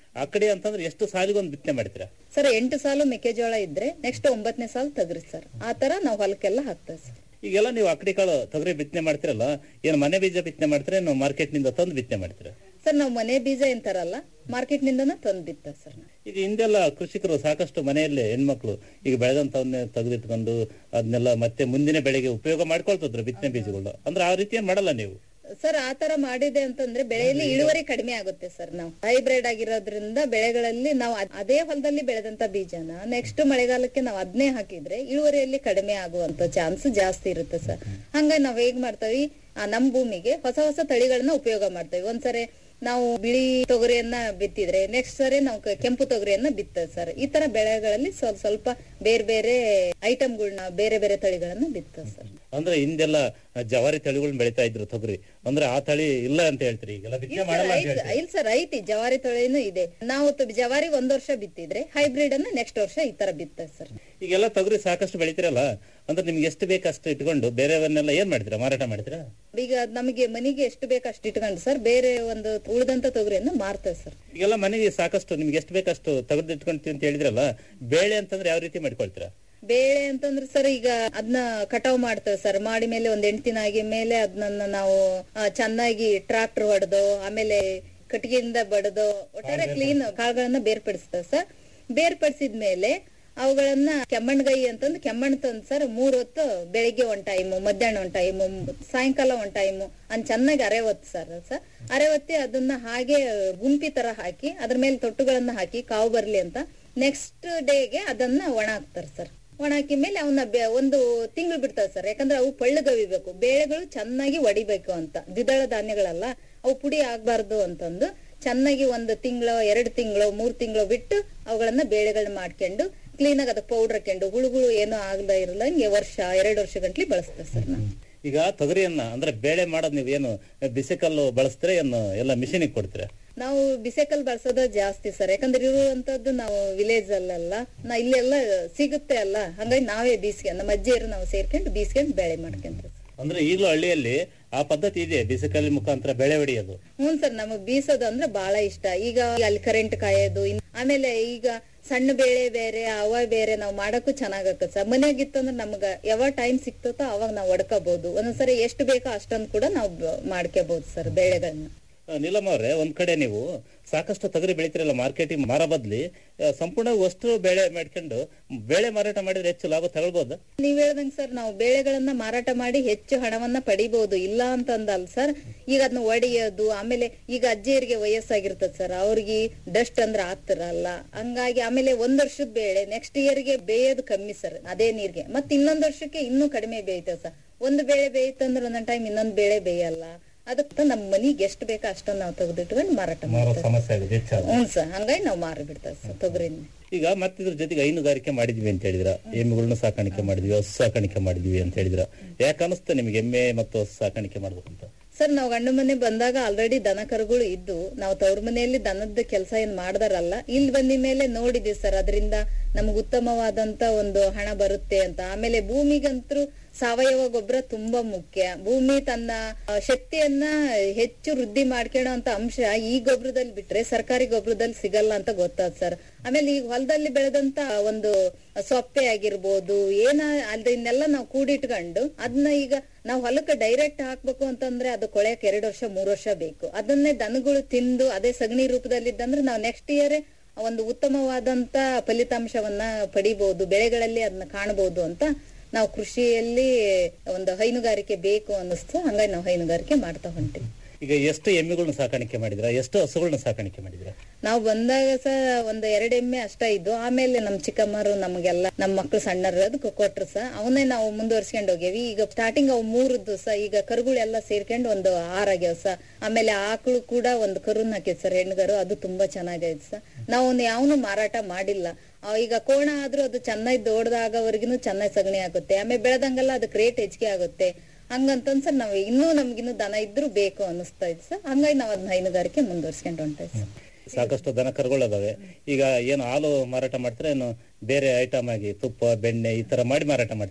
ಆಕಡೆ ಅಂತಂದ್ರೆ ಎಷ್ಟು ಸಾಲಿಗೊಂದು ಬಿತ್ತನೆ ಮಾಡ್ತೀರಾ ಸರ್ ಎಂಟು ಸಾಲು ಮೆಕ್ಕೆಜೋಳ ಇದ್ರೆ ನೆಕ್ಸ್ಟ್ ಒಂಬತ್ತನೇ ಸಾಲು ತಗ್ರಿ ಸರ್ ಆ ತರ ನಾವು ಹೊಲಕ್ಕೆಲ್ಲ ಹಾಕ್ತೇವೆ ಸರ್ ಈಗೆಲ್ಲ ನೀವು ಆಕಡೆ ಕಾಳು ತೊಗರಿ ಬಿತ್ತನೆ ಮಾಡ್ತಿರಲ್ಲ ಏನು ಮನೆ ಬೀಜ ಬಿತ್ತನೆ ಮಾಡ್ತೀರಾ ಏನು ಮಾರ್ಕೆಟ್ ನಿಂದ ತಂದು ಬಿತ್ತನೆ ಮಾಡ್ತೀರಾ ಸರ್ ನಾವು ಮನೆ ಬೀಜ ಎಂತಾರಲ್ಲ ಮಾರ್ಕೆಟ್ ನಿಂದನ ತಂದು ಬಿತ್ತೇವೆ ಸರ್ ನಾವು. ಈಗ ಹಿಂದೆಲ್ಲ ಕೃಷಿಕರು ಸಾಕಷ್ಟು ಮನೆಯಲ್ಲೇ ಹೆಣ್ಮಕ್ಳು ಈಗ ಬೆಳೆದಂತವನ್ನೇ ತೆಗೆದಿಟ್ಕೊಂಡು ಅದನ್ನೆಲ್ಲ ಮತ್ತೆ ಮುಂದಿನ ಬೆಳೆಗೆ ಉಪಯೋಗ ಮಾಡ್ಕೊಳ್ತಿದ್ರು ಬಿತ್ತನೆ ಬೀಜಗಳು ಅಂದ್ರೆ ಆ ರೀತಿ ಏನ್ ಮಾಡಲ್ಲ ನೀವು ಸರ್ ಆ ತರ ಮಾಡಿದೆ ಅಂತಂದ್ರೆ ಬೆಳೆಯಲ್ಲಿ ಇಳುವರಿ ಕಡಿಮೆ ಆಗುತ್ತೆ ಸರ್ ನಾವು ಹೈಬ್ರಿಡ್ ಆಗಿರೋದ್ರಿಂದ ಬೆಳೆಗಳಲ್ಲಿ ನಾವು ಅದ್- ಅದೇ ಹೊಲದಲ್ಲಿ ಬೆಳೆದಂತ ಬೀಜನ ನೆಕ್ಸ್ಟ್ ಮಳೆಗಾಲಕ್ಕೆ ನಾವು ಅದನ್ನೇ ಹಾಕಿದ್ರೆ ಇಳುವರಿಯಲ್ಲಿ ಕಡಿಮೆ ಆಗುವಂತ ಚಾನ್ಸ್ ಜಾಸ್ತಿ ಇರುತ್ತೆ ಸರ್ ಹಂಗಾಗಿ ನಾವ್ ಹೇಗ್ ಮಾಡ್ತೀವಿ ಆ ನಮ್ ಭೂಮಿಗೆ ಹೊಸ ಹೊಸ ತಳಿಗಳನ್ನ ಉಪಯೋಗ ಮಾಡ್ತೇವೆ ಒಂದ್ಸರಿ ನಾವು ಬಿಳಿ ತೊಗರಿಯನ್ನ ಬಿತ್ತಿದ್ರೆ ನೆಕ್ಸ್ಟ್ ಸರಿ ನಾವು ಕ- ಕೆಂಪು ತೊಗರಿಯನ್ನ ಬಿತ್ತೇವೆ ಸರ್ ಈ ತರ ಬೆಳೆಗಳಲ್ಲಿ ಸ್ವಲ್ಪ ಸ್ವಲ್ಪ ಬೇರೆ ಬೇರೆ ಐಟಮ್ಗಳನ್ನ ಬೇರೆ ಬೇರೆ ತಳಿಗಳನ್ನ ಬಿತ್ತೇವೆ ಸರ್ ಅಂದ್ರೆ ಹಿಂದೆಲ್ಲ ಜವಾರಿ ತಳಿಗಳನ್ನ ಬೆಳಿತಾ ಇದ್ರು ತೊಗರಿ ಅಂದ್ರೆ ಆ ತಳಿ ಇಲ್ಲ ಅಂತ ಹೇಳ್ತೀರಿ ಈಗೆಲ್ಲ ಬಿತ್ತನೆ ಮಾಡಲ್ಲ ಅಂತ ಹೇಳ್ತೀರಿ ಇಲ್ಲ ಸರ್ ಐತಿ ಜವಾರಿ ತಳಿನೂ ಇದೆ ನಾವು ತ- ಜವಾರಿ ಒಂದ್ ವರ್ಷ ಬಿತ್ತಿದ್ರೆ ಹೈಬ್ರಿಡ್ ಅನ್ನ ನೆಕ್ಸ್ಟ್ ವರ್ಷ ಈ ತರ ಬಿತ್ತೇವೆ ಸರ್ ಈಗೆಲ್ಲ ತೊಗರಿ ಸಾಕಷ್ಟು ಬೆಳಿತೀರಲ್ಲ ಅಂದ್ರೆ ನಿಮ್ಗೆ ಎಷ್ಟು ಬೇಕು ಅಷ್ಟು ಇಟ್ಕೊಂಡು ಬೇರೆಯವನ್ನೆಲ್ಲ ಏನ್ ಮಾಡ್ತೀರಾ ಮಾರಾಟ ಮಾಡ್ತೀರಾ ಈಗ ನಮಗೆ ಮನೆಗೆ ಎಷ್ಟು ಬೇಕು ಅಷ್ಟು ಇಟ್ಕೊಂಡು ಸರ್ ಬೇರೆ ಒಂದು ಉಳಿದಂತ ತೊಗರಿಯನ್ನು ಮಾರ್ತೇವೆ ಸರ್ ಈಗೆಲ್ಲ ಮನೆಗೆ ಸಾಕಷ್ಟು ನಿಮ್ಗೆ ಎಷ್ಟು ಬೇಕಷ್ಟು ತೆಗೆದು ಇಟ್ಕೊಂತೀವಿ ಅಂತ ಹೇಳಿದ್ರಲ್ಲ ಬೇಳೆ ಅಂತಂದ್ರೆ ಯಾವ ರೀತಿ ಮಾಡ್ಕೊಳ್ತೀರಾ ಬೇಳೆ ಅಂತಂದ್ರೆ ಸರ್ ಈಗ ಅದನ್ನ ಕಟಾವ್ ಮಾಡ್ತೇವೆ ಸರ್ ಮಾಡಿ ಮೇಲೆ ಒಂದ್ ಎಂಟು ದಿನ ಆಗಿ ಮೇಲೆ ಅದನ್ನ ನಾವು ಆ, ಚೆನ್ನಾಗಿ ಟ್ರಾಕ್ಟರ್ ಹೊಡೆದು ಆಮೇಲೆ ಕಟ್ಟಿಗೆಯಿಂದ ಬಡದು ಒಟ್ಟಾರೆ ಕ್ಲೀನ್ ಕಾಳುಗಳನ್ನ ಬೇರ್ಪಡಿಸ್ತೇವೆ ಸರ್ ಬೇರ್ಪಡಿಸಿದ್ಮೇಲೆ ಅವುಗಳನ್ನ ಕೆಮ್ಮಣ್ಗೈ ಅಂತಂದು ಕೆಮ್ಮಣ್ ತಂದ್ ಸರ್ ಮೂರ್ ಹೊತ್ತು ಬೆಳಿಗ್ಗೆ ಒಂದ್ ಟೈಮು ಮಧ್ಯಾಹ್ನ ಒಂದ್ ಟೈಮು ಸಾಯಂಕಾಲ ಒಂದ್ ಟೈಮು ಅನ್ ಚೆನ್ನಾಗಿ ಅರೆ ಹೊತ್ತು ಸರ್ ಸರ್ ಅರೆ ಹೊತ್ತಿ ಅದನ್ನ ಹಾಗೆ ಗುಂಪಿ ತರ ಹಾಕಿ ಅದ್ರ ಮೇಲೆ ತೊಟ್ಟುಗಳನ್ನ ಹಾಕಿ ಕಾವು ಬರ್ಲಿ ಅಂತ ನೆಕ್ಸ್ಟ್ ಡೇಗೆ ಅದನ್ನ ಒಣ ಹಾಕ್ತಾರೆ ಸರ್ ಒಣ ಹಾಕಿ ಮೇಲೆ ಅವನ್ನ ಒಂದು ತಿಂಗಳು ಬಿಡ್ತಾರೆ ಸರ್ ಯಾಕಂದ್ರೆ ಅವು ಪಳ್ಳಗವಿಬೇಕು ಬೇಳೆಗಳು ಚೆನ್ನಾಗಿ ಒಡಿಬೇಕು ಅಂತ ದ್ವಿದಳ ಧಾನ್ಯಗಳಲ್ಲ ಅವು ಪುಡಿ ಆಗ್ಬಾರ್ದು ಅಂತಂದು ಚೆನ್ನಾಗಿ ಒಂದು ತಿಂಗಳು ಎರಡು ತಿಂಗಳು ಮೂರ್ ತಿಂಗಳು ಬಿಟ್ಟು ಅವುಗಳನ್ನ ಬೇಳೆಗಳನ್ನ ಮಾಡ್ಕೊಂಡು ಕ್ಲೀನ್ ಆಗಿ ಅದಕ್ಕೆ ಪೌಡರ್ ಹಾಕೊಂಡು ಹುಳುಗಳು ಏನೂ ಆಗದ ಇರಲ್ಲ ಹಿಂಗೆ ವರ್ಷ ಎರಡು ವರ್ಷ ಗಂಟ್ಲಿ ಬಳಸ್ತೇವೆ ಸರ್ ನಾವು ಈಗ ತೊಗರಿಯನ್ನ ಅಂದ್ರೆ ಬೇಳೆ ಮಾಡೋದ್ ನೀವು ಏನು ಬಿಸಿಕಲ್ಲು ಬಳಸ್ತೀರಾ ಏನು ಎಲ್ಲ ಮಿಷಿನಿಗೆ ಕೊಡ್ತೀರಾ ನಾವು ಬಿಸೆಕಲ್ ಬಳಸೋದ ಜಾಸ್ತಿ ಸರ್ ಯಾಕಂದ್ರೆ ಇರುವಂತದ್ದು ನಾವು ವಿಲೇಜ್ ಅಲ್ಲೆಲ್ಲ ನಾ ಇಲ್ಲೆಲ್ಲ ಸಿಗುತ್ತೆ ಅಲ್ಲ ಹಂಗಾಗಿ ನಾವೇ ಬೀಸ್ಕೊಂಡು ನಮ್ಮ ಅಜ್ಜಿಯರು ನಾವು ಸೇರ್ಕೊಂಡು ಬೀಸ್ಕೊಂಡು ಬೆಳೆ ಮಾಡ್ಕೊಂತ ಅಂದ್ರೆ ಈಗಲೂ ಹಳ್ಳಿಯಲ್ಲಿ ಆ ಪದ್ಧತಿ ಇದೆ ಬಿಸಿಕಲ್ಲಿ ಮುಖಾಂತರ ಬೆಳೆ ಹೊಡೆಯೋದು ಹ್ಞೂ ಸರ್ ನಮಗ್ ಬೀಸೋದು ಅಂದ್ರೆ ಬಹಳ ಇಷ್ಟ ಈಗ ಅಲ್ಲಿ ಕರೆಂಟ್ ಕಾಯೋದು ಇನ್- ಆಮೇಲೆ ಈಗ ಸಣ್ಣ ಬೇಳೆ ಬೇರೆ ಅವ ಬೇರೆ ನಾವು ಮಾಡಕ್ಕೂ ಚೆನ್ನಾಗತ್ತ ಸರ್ ಮನೆಯಾಗಿತ್ತಂದ್ರೆ ನಮ್ಗ ಯಾವಾಗ ಟೈಮ್ ಸಿಕ್ತತೋ ಅವಾಗ ನಾವು ಒಡ್ಕೋಬಹುದು ಒಂದೊಂದ್ಸರಿ ಎಷ್ಟು ಬೇಕೋ ಅಷ್ಟೊಂದು ಕೂಡ ನಾವು ಬ- ಮಾಡ್ಕೋಬಹುದು ಸರ್ ಬೇಳೆಗಳನ್ನ ಆ, ನೀಲಮ್ಮ ಅವ್ರೆ ಒಂದ್ ಕಡೆ ನೀವು ಸಾಕಷ್ಟು ತೊಗರಿ ಬೆಳಿತೀರಲ್ಲ ಮಾರ್ಕೆಟಿಂಗ್ ಮಾರ ಬದ್ಲಿ ಆ, ಸಂಪೂರ್ಣ ಅಷ್ಟು ಬೆಳೆ ಮಾಡ್ಕೊಂಡು ಬೆಳೆ ಮಾರಾಟ ಮಾಡಿದ್ರೆ ಹೆಚ್ಚು ಲಾಭ ತಗೊಳ್ಬೋದಾ ನೀವ್ ಹೇಳ್ದಂಗ್ ಸರ್ ನಾವು ಬೇಳೆಗಳನ್ನ ಮಾರಾಟ ಮಾಡಿ ಹೆಚ್ಚು ಹಣವನ್ನ ಪಡಿಬಹುದು ಇಲ್ಲ ಅಂತಂದಲ್ಲ ಸರ್ ಈಗ ಅದನ್ನ ಒಡೆಯೋದು ಆಮೇಲೆ ಈಗ ಅಜ್ಜಿಯರಿಗೆ ವಯಸ್ಸಾಗಿರ್ತದ ಸರ್ ಅವ್ರಿಗೆ ಡಸ್ಟ್ ಅಂದ್ರೆ ಆಗ್ತಿರಲ್ಲ ಹಂಗಾಗಿ ಆಮೇಲೆ ಒಂದ್ ವರ್ಷದ ಬೇಳೆ ನೆಕ್ಸ್ಟ್ ಇಯರ್ಗೆ ಬೇಯೋದು ಕಮ್ಮಿ ಸರ್ ಅದೇ ನೀರ್ಗೆ ಮತ್ ಇನ್ನೊಂದ್ ವರ್ಷಕ್ಕೆ ಇನ್ನೂ ಕಡಿಮೆ ಬೇಯ್ತದೆ ಸರ್ ಒಂದು ಬೇಳೆ ಬೇಯ್ತಂದ್ರೆ ಒಂದೊಂದ್ ಟೈಮ್ ಇನ್ನೊಂದ್ ಬೇಳೆ ಬೇಯಲ್ಲ ಅದಕ್ಕೆ ನಮ್ಮ ಮನಿಗೆ ಎಷ್ಟು ಬೇಕೋ ಅಷ್ಟನ್ನ ನಾವು ತೆಗೆದಿಟ್ಕೊಂಡು ಮಾರಾಟ ಮಾರೋ ಮಾಡ್ತೇವೆ ಸಮಸ್ಯೆ ಆಗಿದೆ ಹೆಚ್ಚಾದ ಹ್ಞೂ ಸರ್ ಹಂಗಾಗಿ ನಾವು ಮಾರಿ ಬಿಡ್ತೇವೆ ಸರ್ ತೊಗರಿನ ಈಗ ಮತ್ತಿದ್ರ ಜೊತೆಗೆ ಹೈನುಗಾರಿಕೆ ಮಾಡಿದ್ವಿ ಅಂತ ಹೇಳಿದ್ರ ಎಮ್ಮೆಗಳನ್ನ ಸಾಕಾಣಿಕೆ ಮಾಡಿದ್ವಿ ಹಸು ಸಾಕಾಣಿಕೆ ಮಾಡಿದ್ವಿ ಅಂತ ಹೇಳಿದ್ರ ಯಾಕೆ ಅನಿಸ್ತಾ ನಿಮ್ಗೆ ಎಮ್ಮೆ ಮತ್ತು ಹಸು ಸಾಕಾಣಿಕೆ ಮಾಡ್ಬೇಕು ಅಂತ ಸರ್ ನಾವು ಗಂಡು ಮನೆ ಬಂದಾಗ ಆಲ್ರೆಡಿ ದನ ಕರುಗಳು ಇದ್ದು ನಾವು ತವ್ರ ಮನೆಯಲ್ಲಿ ದನದ ಕೆಲಸ ಏನ್ ಮಾಡ್ದಾರಲ್ಲ ಇಲ್ಲಿ ಬಂದ ಮೇಲೆ ನೋಡಿದ್ವಿ ಸರ್ ಅದರಿಂದ ನಮ್ಗೆ ಉತ್ತಮವಾದಂತ ಒಂದು ಹಣ ಬರುತ್ತೆ ಅಂತ ಆಮೇಲೆ ಭೂಮಿಗಂತೂ ಸಾವಯವ ಗೊಬ್ಬರ ತುಂಬಾ ಮುಖ್ಯ ಭೂಮಿ ತನ್ನ ಆ, ಶಕ್ತಿಯನ್ನ ಹೆಚ್ಚು ವೃದ್ಧಿ ಮಾಡ್ಕೊಳ್ಳೋ ಅಂತ ಅಂಶ ಈ ಗೊಬ್ಬರದಲ್ಲಿ ಬಿಟ್ರೆ ಸರ್ಕಾರಿ ಗೊಬ್ಬರದಲ್ಲಿ ಸಿಗಲ್ಲ ಅಂತ ಗೊತ್ತಾದ್ ಸರ್ ಆಮೇಲೆ ಈಗ ಹೊಲದಲ್ಲಿ ಬೆಳೆದಂತ ಒಂದು ಸೊಪ್ಪೆ ಆಗಿರ್ಬೋದು ಏನ ಅದನ್ನೆಲ್ಲ ನಾವು ಕೂಡಿಟ್ಕೊಂಡು ಅದನ್ನ ಈಗ ನಾವು ಹೊಲಕ್ಕೆ ಡೈರೆಕ್ಟ್ ಹಾಕ್ಬೇಕು ಅಂತಂದ್ರೆ ಅದು ಕೊಳೆಯಕ್ ಎರಡು ವರ್ಷ ಮೂರ್ ವರ್ಷ ಬೇಕು ಅದನ್ನೇ ದನಗಳು ತಿಂದು ಅದೇ ಸಗಣಿ ರೂಪದಲ್ಲಿದ್ದಂದ್ರೆ ನಾವು ನೆಕ್ಸ್ಟ್ ಇಯರ್ ಒಂದು ಉತ್ತಮವಾದಂತ ಫಲಿತಾಂಶವನ್ನ ಪಡಿಬಹುದು ಬೆಳೆಗಳಲ್ಲಿ ಅದನ್ನ ಕಾಣಬಹುದು ಅಂತ ನಾವು ಕೃಷಿಯಲ್ಲಿ ಒಂದು ಹೈನುಗಾರಿಕೆ ಬೇಕು ಅನ್ನಿಸ್ತು ಹಂಗಾಗಿ ನಾವು ಹೈನುಗಾರಿಕೆ ಮಾಡ್ತಾ ಹೊಂಟಿವಿ ಈಗ ಎಷ್ಟು ಎಮ್ಮೆಗಳನ್ನ ಸಾಕಾಣಿಕೆ ಮಾಡಿದ್ರ ಎಷ್ಟು ಹಸುಗಳನ್ನ ಸಾಕಾಣಿಕೆ ಮಾಡಿದ್ರ ನಾವು ಬಂದಾಗ ಸಹ ಒಂದು ಎರಡು ಎಮ್ಮೆ ಅಷ್ಟ ಇದ್ದು ಆಮೇಲೆ ನಮ್ ಚಿಕ್ಕಮ್ಮರು ನಮಗೆಲ್ಲ ನಮ್ಮ ಮಕ್ಳು ಸಣ್ಣರು ಅದಕ್ಕೆ ಕೊಟ್ರು ಸಹ ಅವನ್ನೇ ನಾವು ಮುಂದುವರ್ಸ್ಕೊಂಡು ಹೋಗ್ಯವಿ ಈಗ ಸ್ಟಾರ್ಟಿಂಗ್ ಅವು ಮೂರದ್ದು ಸಹ ಈಗ ಕರುಗಳೆಲ್ಲ ಸೇರ್ಕೊಂಡು ಒಂದು ಆರಾಗ್ಯಾವ ಸಹ ಆಮೇಲೆ ಆಕಳು ಕೂಡ ಒಂದು ಕರುನ್ ಹಾಕಿದ್ ಸರ್ ಹೆಣ್ಗರು ಅದು ತುಂಬಾ ಚೆನ್ನಾಗೈತೆ ಸರ್ ನಾವು ಅವ್ನ ಯಾವನು ಮಾರಾಟ ಮಾಡಿಲ್ಲ ಆ, ಈಗ ಕೋಣ ಆದ್ರೂ ಅದು ಚೆನ್ನಾಗಿ ದೊಡ್ಡದಾಗವರೆಗಿನೂ ಚೆನ್ನಾಗಿ ಸಗಣಿ ಆಗುತ್ತೆ ಆಮೇಲೆ ಬೆಳೆದಂಗೆಲ್ಲ ಅದಕ್ಕೆ ರೇಟ್ ಹೆಚ್ಚಿಗೆ ಆಗುತ್ತೆ ಹಂಗಂತಂದ್ ಸರ್ ನಾವು ಇನ್ನೂ ನಮ್ಗಿನ್ನೂ ದನ ಇದ್ರು ಬೇಕು ಅನ್ನಿಸ್ತಾ ಇತ್ತು ಸರ್ ಹಂಗಾಗಿ ನಾವು ಅದನ್ನ ಹೈನುಗಾರಿಕೆ ಮುಂದುವರ್ಸ್ಕೊಂಡು ಹೊಂಟೇವಿ ಸರ್ ಸಾಕಷ್ಟು ದನ ಕರುಗಳು ಅದಾವೆ ಈಗ ಏನು ಹಾಲು ಮಾರಾಟ ಮಾಡ್ತೀರಾ ಏನು ಬೇರೆ ಐಟಮ್ ಆಗಿ ತುಪ್ಪ ಬೆಣ್ಣೆ ಈ ತರ ಮಾಡಿ ಮಾರಾಟ ಮಾಡ್ತೀರಾ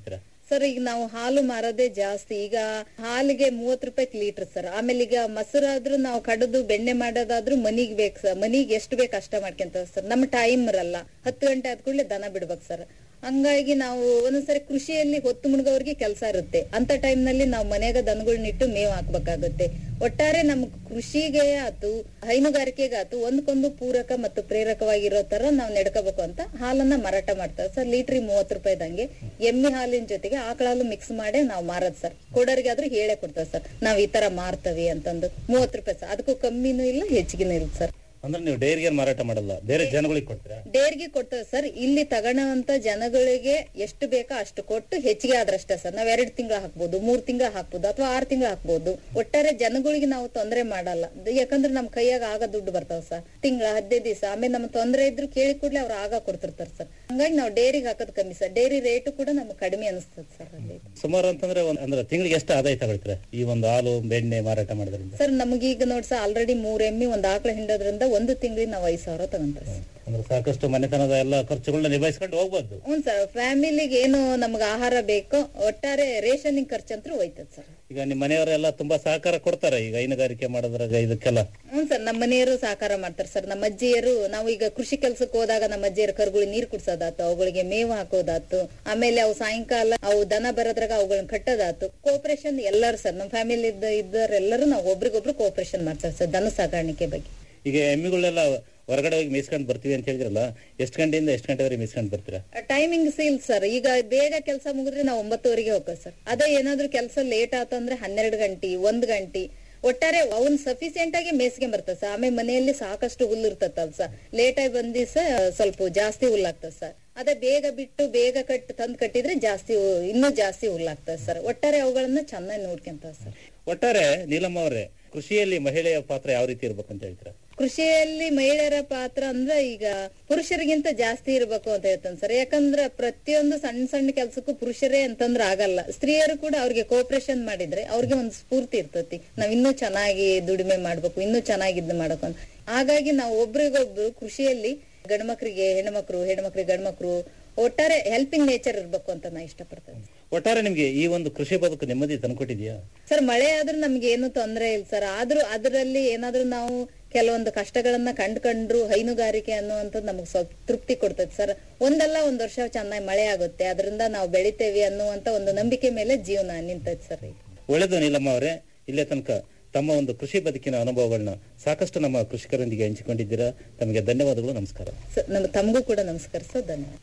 ಸರ್ ಈಗ ನಾವು ಹಾಲು ಮಾರೋದೇ ಜಾಸ್ತಿ ಈಗ ಹಾಲಿಗೆ ಮೂವತ್ ರೂಪಾಯಿ ಲೀಟರ್ ಸರ್ ಆಮೇಲೆ ಈಗ ಮೊಸರಾದ್ರೂ ನಾವು ಕಡದು ಬೆಣ್ಣೆ ಮಾಡೋದಾದ್ರೂ ಮನಿಗ್ ಬೇಕು ಸರ್ ಮನಿಗ್ ಎಷ್ಟು ಬೇಕು ಅಷ್ಟ ಮಾಡ್ಕೊಂತ ಸರ್ ನಮ್ಮ ಟೈಮ್ ಇರಲ್ಲ ಹತ್ತು ಗಂಟೆ ಆದ ಕೂಡಲೇ ದನ ಬಿಡ್ಬೇಕು ಸರ್ ಹಂಗಾಗಿ ನಾವು ಒಂದೊಂದ್ಸರಿ ಕೃಷಿಯಲ್ಲಿ ಹೊತ್ತು ಮುಳುಗೋರ್ಗೆ ಕೆಲಸ ಇರುತ್ತೆ ಅಂತ ಟೈಮ್ ನಲ್ಲಿ ನಾವು ಮನೆಯಾಗ ದನಗಳನ್ನಿಟ್ಟು ಮೇವ್ ಹಾಕ್ಬೇಕಾಗುತ್ತೆ ಒಟ್ಟಾರೆ ನಮ್ ಕೃಷಿಗೆ ಆತು ಹೈನುಗಾರಿಕೆಗೆ ಆತು ಒಂದಕ್ಕೊಂದು ಪೂರಕ ಮತ್ತು ಪ್ರೇರಕವಾಗಿರೋ ತರ ನಾವು ನಡ್ಕೋಬೇಕು ಅಂತ ಹಾಲನ್ನ ಮಾರಾಟ ಮಾಡ್ತಾರೆ ಸರ್ ಲೀಟ್ರಿ ಮೂವತ್ತು ರೂಪಾಯಿದಂಗೆ ಎಮ್ಮೆ ಹಾಲಿನ ಜೊತೆಗೆ ಆಕಳ ಹಾಲು ಮಿಕ್ಸ್ ಮಾಡಿ ನಾವು ಮಾರೋದು ಸರ್ ಕೊಡೋರಿಗೆ ಆದ್ರೂ ಹೇಳೇ ಕೊಡ್ತಾರೆ ಸರ್ ನಾವ್ ಈ ತರ ಮಾರ್ತವಿ ಅಂತಂದು ಮೂವತ್ತು ರೂಪಾಯಿ ಸರ್ ಅದಕ್ಕೂ ಕಮ್ಮಿನೂ ಇಲ್ಲ ಹೆಚ್ಚಿಗೆನೂ ಇಲ್ಲ ಸರ್ ಅಂದ್ರೆ ನೀವು ಡೈರಿಗೆ ಮಾರಾಟ ಮಾಡಲ್ಲ ಬೇರೆ ಜನಗಳಿಗೆ ಕೊಡ್ತೀರಾ ಡೇರ್ಗೆ ಕೊಡ್ತೇವೆ ಸರ್ ಇಲ್ಲಿ ತಗೊಳ್ಳೋಂತ ಜನಗಳಿಗೆ ಎಷ್ಟು ಬೇಕೋ ಅಷ್ಟು ಕೊಟ್ಟು ಹೆಚ್ಚಿಗೆ ಆದ್ರಷ್ಟೇ ಸರ್ ನಾವ್ ಎರಡ್ ತಿಂಗಳು ಹಾಕ್ಬೋದು ಮೂರ್ ತಿಂಗಳು ಹಾಕ್ಬೋದು ಅಥವಾ ಆರ್ ತಿಂಗಳು ಹಾಕ್ಬೋದು ಒಟ್ಟಾರೆ ಜನಗಳಿಗೆ ನಾವು ತೊಂದರೆ ಮಾಡಲ್ಲ ದ- ಯಾಕಂದ್ರೆ ನಮ್ ಕೈಯಾಗ ಆಗ ದುಡ್ಡು ಬರ್ತಾವ ಸರ್ ತಿಂಗಳ ಹದಿನೈದು ದಿವಸ ಆಮೇಲೆ ನಮ್ಮ ತೊಂದರೆ ಇದ್ರು ಕೇಳಿ ಕೂಡಲೇ ಅವ್ರು ಆಗ ಕೊಡ್ತಿರ್ತಾರೆ ಸರ್ ಹಂಗಾಗಿ ನಾವು ಡೈರಿಗೆ ಹಾಕೋದು ಕಮ್ಮಿ ಸರ್ ಡೈರಿ ರೇಟು ಕೂಡ ನಮ್ಗೆ ಕಡಿಮೆ ಅನಿಸ್ತದೆ ಸರ್ ಅಲ್ಲಿ ಸುಮಾರು ಅಂತಂದ್ರೆ ಒಂದ್- ಅಂದ್ರೆ ತಿಂಗಳಿಗೆ ಎಷ್ಟು ಆದಾಯ ತಗೊಳ್ತೀರಾ ಈ ಒಂದು ಹಾಲು ಬೆಣ್ಣೆ ಮಾರಾಟ ಮಾಡೋದ್ರಿಂದ ಸರ್ ನಮಗೀಗ ನೋಡಿ ಸರ್ ಆಲ್ರೆಡಿ ಮೂರ್ ಎಮ್ಮಿ ಒಂದ್ ಆಕಳ ಹಿಂಡೋದ್ರಿಂದ ಒಂದು ತಿಂಗಳಿಗೆ ನಾವು ಐದ್ ಸಾವಿರ ತಗೊಂತೀವಿ ಸರ್ ಅಂದ್ರೆ ಸಾಕಷ್ಟು ಮನೆತನದ ಎಲ್ಲ ಖರ್ಚುಗಳನ್ನ ನಿಭಾಯಿಸ್ಕೊಂಡು ಹೋಗ್ಬೋದು ಹ್ಞೂ ಸರ್ ಫ್ಯಾಮಿಲಿಗೆ ಏನು ನಮ್ಗೆ ಆಹಾರ ಬೇಕೋ ಒಟ್ಟಾರೆ ರೇಷನಿಂಗ್ ಖರ್ಚಂತೂ ಹೋಯ್ತದ ಸರ್ ಈಗ ನಿಮ್ಮ ಮನೆಯವರೆಲ್ಲ ತುಂಬಾ ಸಹಕಾರ ಕೊಡ್ತಾರೆ ಈಗ ಹೈನುಗಾರಿಕೆ ಮಾಡೋದ್ರಾಗ ಇದಕ್ಕೆಲ್ಲ ಹ್ಞೂ ಸರ್ ನಮ್ಮ ಮನೆಯವರು ಸಹಕಾರ ಮಾಡ್ತಾರೆ ಸರ್ ನಮ್ಮ ಅಜ್ಜಿಯರು ನಾವು ಈಗ ಕೃಷಿ ಕೆಲ್ಸಕ್ಕೆ ಹೋದಾಗ ನಮ್ಮ ಅಜ್ಜಿಯರು ಕರುಗಳಿಗೆ ನೀರ್ ಕುಡ್ಸೋದಾತು ಅವುಗಳಿಗೆ ಮೇವು ಹಾಕೋದಾತು ಆಮೇಲೆ ಅವು ಸಾಯಂಕಾಲ ಅವು ದನ ಬರೋದ್ರಾಗ ಅವುಗಳನ್ನ ಕಟ್ಟೋದಾತು ಕೋಪರೇಷನ್ ಎಲ್ಲರೂ ಸರ್ ನಮ್ಮ ಫ್ಯಾಮಿಲಿ ಇದ್ದ ಇದ್ದವರೆಲ್ಲರೂ ನಾವು ಒಬ್ರಿಗೊಬ್ರು ಕೋಪರೇಷನ್ ಮಾಡ್ತಾರೆ ಸರ್ ದನ ಸಾಕಾಣಿಕೆ ಬಗ್ಗೆ ಈಗ ಎಮ್ಮಿಗಳೆಲ್ಲ ಹೊರಗಡೆ ಹೋಗಿ ಮೇಯಿಸ್ಕೊಂಡು ಬರ್ತೀವಿ ಅಂತ ಹೇಳಿದ್ರಲ್ಲ ಎಷ್ಟು ಗಂಟೆಯಿಂದ ಎಷ್ಟು ಗಂಟೆವರೆಗೆ ಮೇಯಿಸ್ಕೊಂಡು ಬರ್ತೀರಾ ಟೈಮಿಂಗ್ಸ್ ಇಲ್ಲ ಸರ್ ಈಗ ಬೇಗ ಕೆಲಸ ಮುಗಿದ್ರೆ ನಾವು ಒಂಬತ್ತುವರೆಗೆ ಹೋಗ್ತೇವೆ ಸರ್ ಅದೇ ಏನಾದ್ರೂ ಕೆಲಸ ಲೇಟ್ ಆತಂದ್ರೆ ಹನ್ನೆರಡು ಗಂಟೆ ಒಂದ್ ಗಂಟೆ ಒಟ್ಟಾರೆ ಅವ್ನ್ ಸಫಿಸಿಯೆಂಟ್ ಆಗಿ ಮೇಸ್ಗೆ ಬರ್ತದೆ ಸರ್ ಆಮೇಲೆ ಮನೆಯಲ್ಲಿ ಸಾಕಷ್ಟು ಹುಲ್ಲು ಇರ್ತತಲ್ ಸರ್ ಲೇಟ್ ಆಗಿ ಬಂದಿ ಸರ್ ಸ್ವಲ್ಪ ಜಾಸ್ತಿ ಹುಲ್ಲಾಗ್ತದೆ ಸರ್ ಅದೇ ಬೇಗ ಬಿಟ್ಟು ಬೇಗ ಕಟ್ ತಂದ್ ಕಟ್ಟಿದ್ರೆ ಜಾಸ್ತಿ ಹು- ಇನ್ನೂ ಜಾಸ್ತಿ ಹುಲ್ಲಾಗ್ತದೆ ಸರ್ ಒಟ್ಟಾರೆ ಅವುಗಳನ್ನ ಚೆನ್ನಾಗಿ ನೋಡ್ಕೊಂತಾವ ಸರ್ ಒಟ್ಟಾರೆ ನೀಲಮ್ಮ ಅವರೇ ಕೃಷಿಯಲ್ಲಿ ಮಹಿಳೆಯ ಪಾತ್ರ ಯಾವ ರೀತಿ ಇರ್ಬೇಕಂತ ಹೇಳ್ತೀರಾ ಕೃಷಿಯಲ್ಲಿ ಮಹಿಳೆಯರ ಪಾತ್ರ ಅಂದ್ರೆ ಈಗ ಪುರುಷರಿಗಿಂತ ಜಾಸ್ತಿ ಇರ್ಬೇಕು ಅಂತ ಹೇಳ್ತಾನೆ ಸರ್ ಯಾಕಂದ್ರೆ ಪ್ರತಿಯೊಂದು ಸಣ್ಣ ಸಣ್ಣ ಕೆಲ್ಸಕ್ಕೂ ಪುರುಷರೇ ಅಂತಂದ್ರೆ ಆಗಲ್ಲ ಸ್ತ್ರೀಯರು ಕೂಡ ಅವ್ರಿಗೆ ಕೋಪರೇಷನ್ ಮಾಡಿದ್ರೆ ಅವ್ರಿಗೆ ಒಂದು ಸ್ಫೂರ್ತಿ ಇರ್ತತಿ ನಾವ್ ಇನ್ನೂ ಚೆನ್ನಾಗಿ ದುಡಿಮೆ ಮಾಡ್ಬೇಕು ಇನ್ನೂ ಚೆನ್ನಾಗಿ ಇದ್ ಮಾಡ್ಬೇಕು ಅಂತ ಹಾಗಾಗಿ ನಾವು ಒಬ್ರಿಗೊಬ್ರು ಕೃಷಿಯಲ್ಲಿ ಗಂಡ್ಮಕ್ಳಿಗೆ ಹೆಣ್ಮಕ್ಳು ಹೆಣ್ಮಕ್ಳಿಗೆ ಗಂಡ್ಮಕ್ಳು ಒಟ್ಟಾರೆ ಹೆಲ್ಪಿಂಗ್ ನೇಚರ್ ಇರ್ಬೇಕು ಅಂತ ನಾ ಇಷ್ಟಪಡ್ತೇನೆ ಒಟ್ಟಾರೆ ನಿಮ್ಗೆ ಈ ಒಂದು ಕೃಷಿ ಬದುಕು ನೆಮ್ಮದಿ ತಂದ್ಕೊಟ್ಟಿದ್ಯಾ ಸರ್ ಮಳೆ ಆದ್ರೂ ನಮ್ಗೆ ಏನು ತೊಂದರೆ ಇಲ್ಲ ಸರ್ ಆದ್ರೂ ಅದರಲ್ಲಿ ಏನಾದ್ರೂ ನಾವು ಕೆಲವೊಂದು ಕಷ್ಟಗಳನ್ನ ಕಂಡ್ಕೊಂಡ್ರು ಹೈನುಗಾರಿಕೆ ಅನ್ನುವಂಥದ್ದು ನಮಗೆ ಸ್ವಲ್ಪ ತೃಪ್ತಿ ಕೊಡ್ತದೆ ಸರ್ ಒಂದಲ್ಲ ಒಂದ್ ವರ್ಷ ಚೆನ್ನಾಗಿ ಮಳೆ ಆಗುತ್ತೆ ಅದರಿಂದ ನಾವು ಬೆಳಿತೇವೆ ಅನ್ನುವಂತ ಒಂದು ನಂಬಿಕೆ ಮೇಲೆ ಜೀವನ ನಿಂತೈತೆ ಸರ್ ಈಗ ಒಳ್ಳೆದು ನೀಲಮ್ಮ ಅವರೇ ಇಲ್ಲೇ ತನಕ ತಮ್ಮ ಒಂದು ಕೃಷಿ ಬದುಕಿನ ಅನುಭವಗಳನ್ನ ಸಾಕಷ್ಟು ನಮ್ಮ ಕೃಷಿಕರೊಂದಿಗೆ ಹಂಚಿಕೊಂಡಿದ್ದೀರಾ ತಮಗೆ ಧನ್ಯವಾದಗಳು ನಮಸ್ಕಾರ ಸ- ನಮ್ಮ ತಮಗೂ ಕೂಡ ನಮಸ್ಕಾರ ಸರ್ ಧನ್ಯವಾದ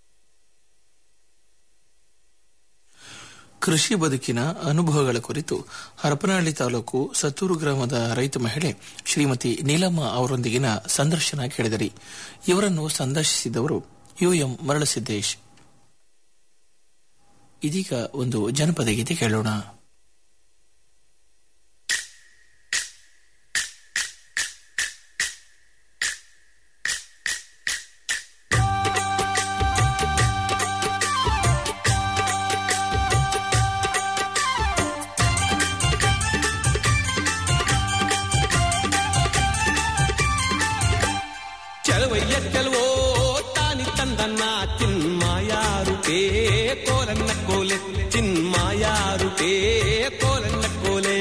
ಕೃಷಿ ಬದುಕಿನ ಅನುಭವಗಳ ಕುರಿತು ಹರಪನಹಳ್ಳಿ ತಾಲೂಕು ಸತ್ತೂರು ಗ್ರಾಮದ ರೈತ ಮಹಿಳೆ ಶ್ರೀಮತಿ ನೀಲಮ್ಮ ಅವರೊಂದಿಗಿನ ಸಂದರ್ಶನ ಕೇಳಿದರಿ ಇವರನ್ನು ಸಂದರ್ಶಿಸಿದವರು ಯುಎಂ ಮರಳಸಿದ್ದೇಶ್ ಇದೀಗ ಒಂದು ಜನಪದ ಗೀತೆ ಕೇಳೋಣ ಚಲವಯ್ಯ ಚಲವೋ ತಾನಿ ತಂದನ್ನ ಚಿನ್ಮಾಯಾರುಟೇ ಕೋಲನ್ನ ಕೋಲೆ ಚಿನ್ಮಾಯಾರುಟೇ ಕೋಲನ್ನ ಕೋಲೆ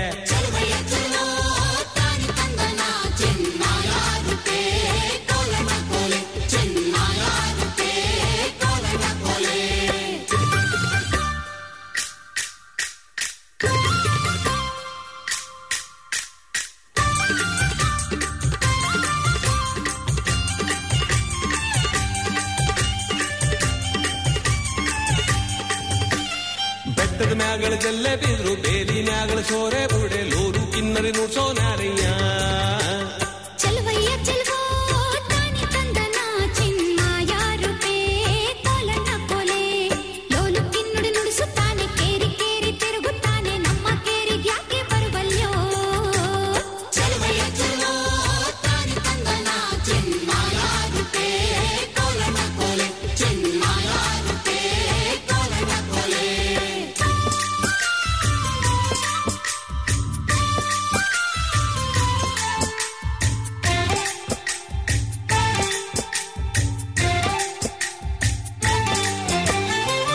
ಬೆಟ್ಟದ ಮ್ಯಾಗಳ ಜಲ್ಲೆ ಬಿದ್ರು ಬೇಲಿ ಮ್ಯಾಗಳ ಸೋರೆ ಬುಡೆ ಲೋರು ಕಿನ್ನರಿ ನುಡ್ಸೋ ನಾರಯ್ಯ ಚೆಲುವಯ್ಯ ಚೆಲುವೋ ತಾನಿ ತಂದನ ಚಿನ್ಮಾಯಾರುಪೇ ಕೋಲಣ್ಣ ಕೋಲೆ ಲೋಲು ಕಿನ್ನುಡಿ ನುಡಿಸುತ್ತಾನೆ ಕೇರಿ ಕೇರಿ ತಿರುಗುತ್ತಾನೆ ನಮ್ಮ ಕೇರಿಗೆ ಯಾಕೆ ಬರುವಲ್ಯೋ ಚೆಲುವಯ್ಯ ಚೆಲುವೋ ತಾನಿ ತಂದನ ಚಿನ್ಮಾಯಾರುಪೇ ಕೋಲಣ್ಣ ಕೋಲೆ ಚಿನ್ಮಾಯಾರುಪೇ ಕೋಲಣ್ಣ ಕೋಲೆ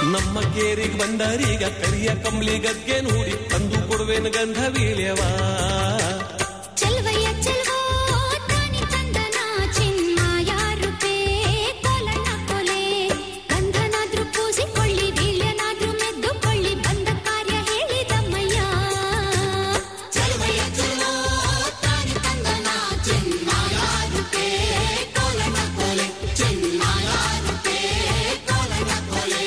ನಮ್ಮ ಕೇರಿಗೆ ಬಂದರೀಗ ಕರಿಯ ಕಂಬ್ಲಿ ಗದ್ಗೆ ನೋಡಿ ತಂದು ಕೊಡುವೆನು ಗಂಧ ವೀಳ್ಯವಾ ಚೆಲ್ವಯ್ಯ ಚೆಲ್ವೋ ತಾನಿ ತಂದನ ಚಿನ್ಮಾಯ ರೂಪೇ ಕೋಲಣ್ಣ ಕೊಲೆ ಗಂಧನಾದ್ರೂ ಪೂಸಿಕೊಳ್ಳಿ ವೀಳ್ಯನಾದ್ರೂ ಮೆದ್ದುಕೊಳ್ಳಿ ಬಂದ ಕಾರ್ಯ ಹೇಳಿದಮ್ಮಯ್ಯ ಚೆಲ್ವಯ್ಯ ಚೆಲ್ವೋ ತಾನಿ ತಂದನ ಚಿನ್ಮಾಯ ರೂಪೇ ಕೋಲಣ್ಣ ಕೊಲೆ ಚಿನ್ಮಾಯ ರೂಪೇ ಕೋಲಣ್ಣ ಕೊಲೆ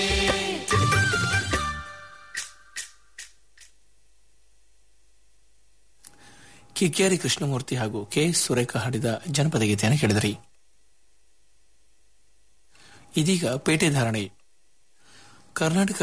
ಕಿಕ್ಕೇರಿ ಕೃಷ್ಣಮೂರ್ತಿ ಹಾಗೂ ಕೆ ಸುರೇಖ ಹಾಡಿದ ಜನಪದ ಗೀತೆಯನ್ನು ಕೇಳಿದರಿ ಇದೀಗ ಪೇಟೆ ಧಾರಣೆ ಕರ್ನಾಟಕ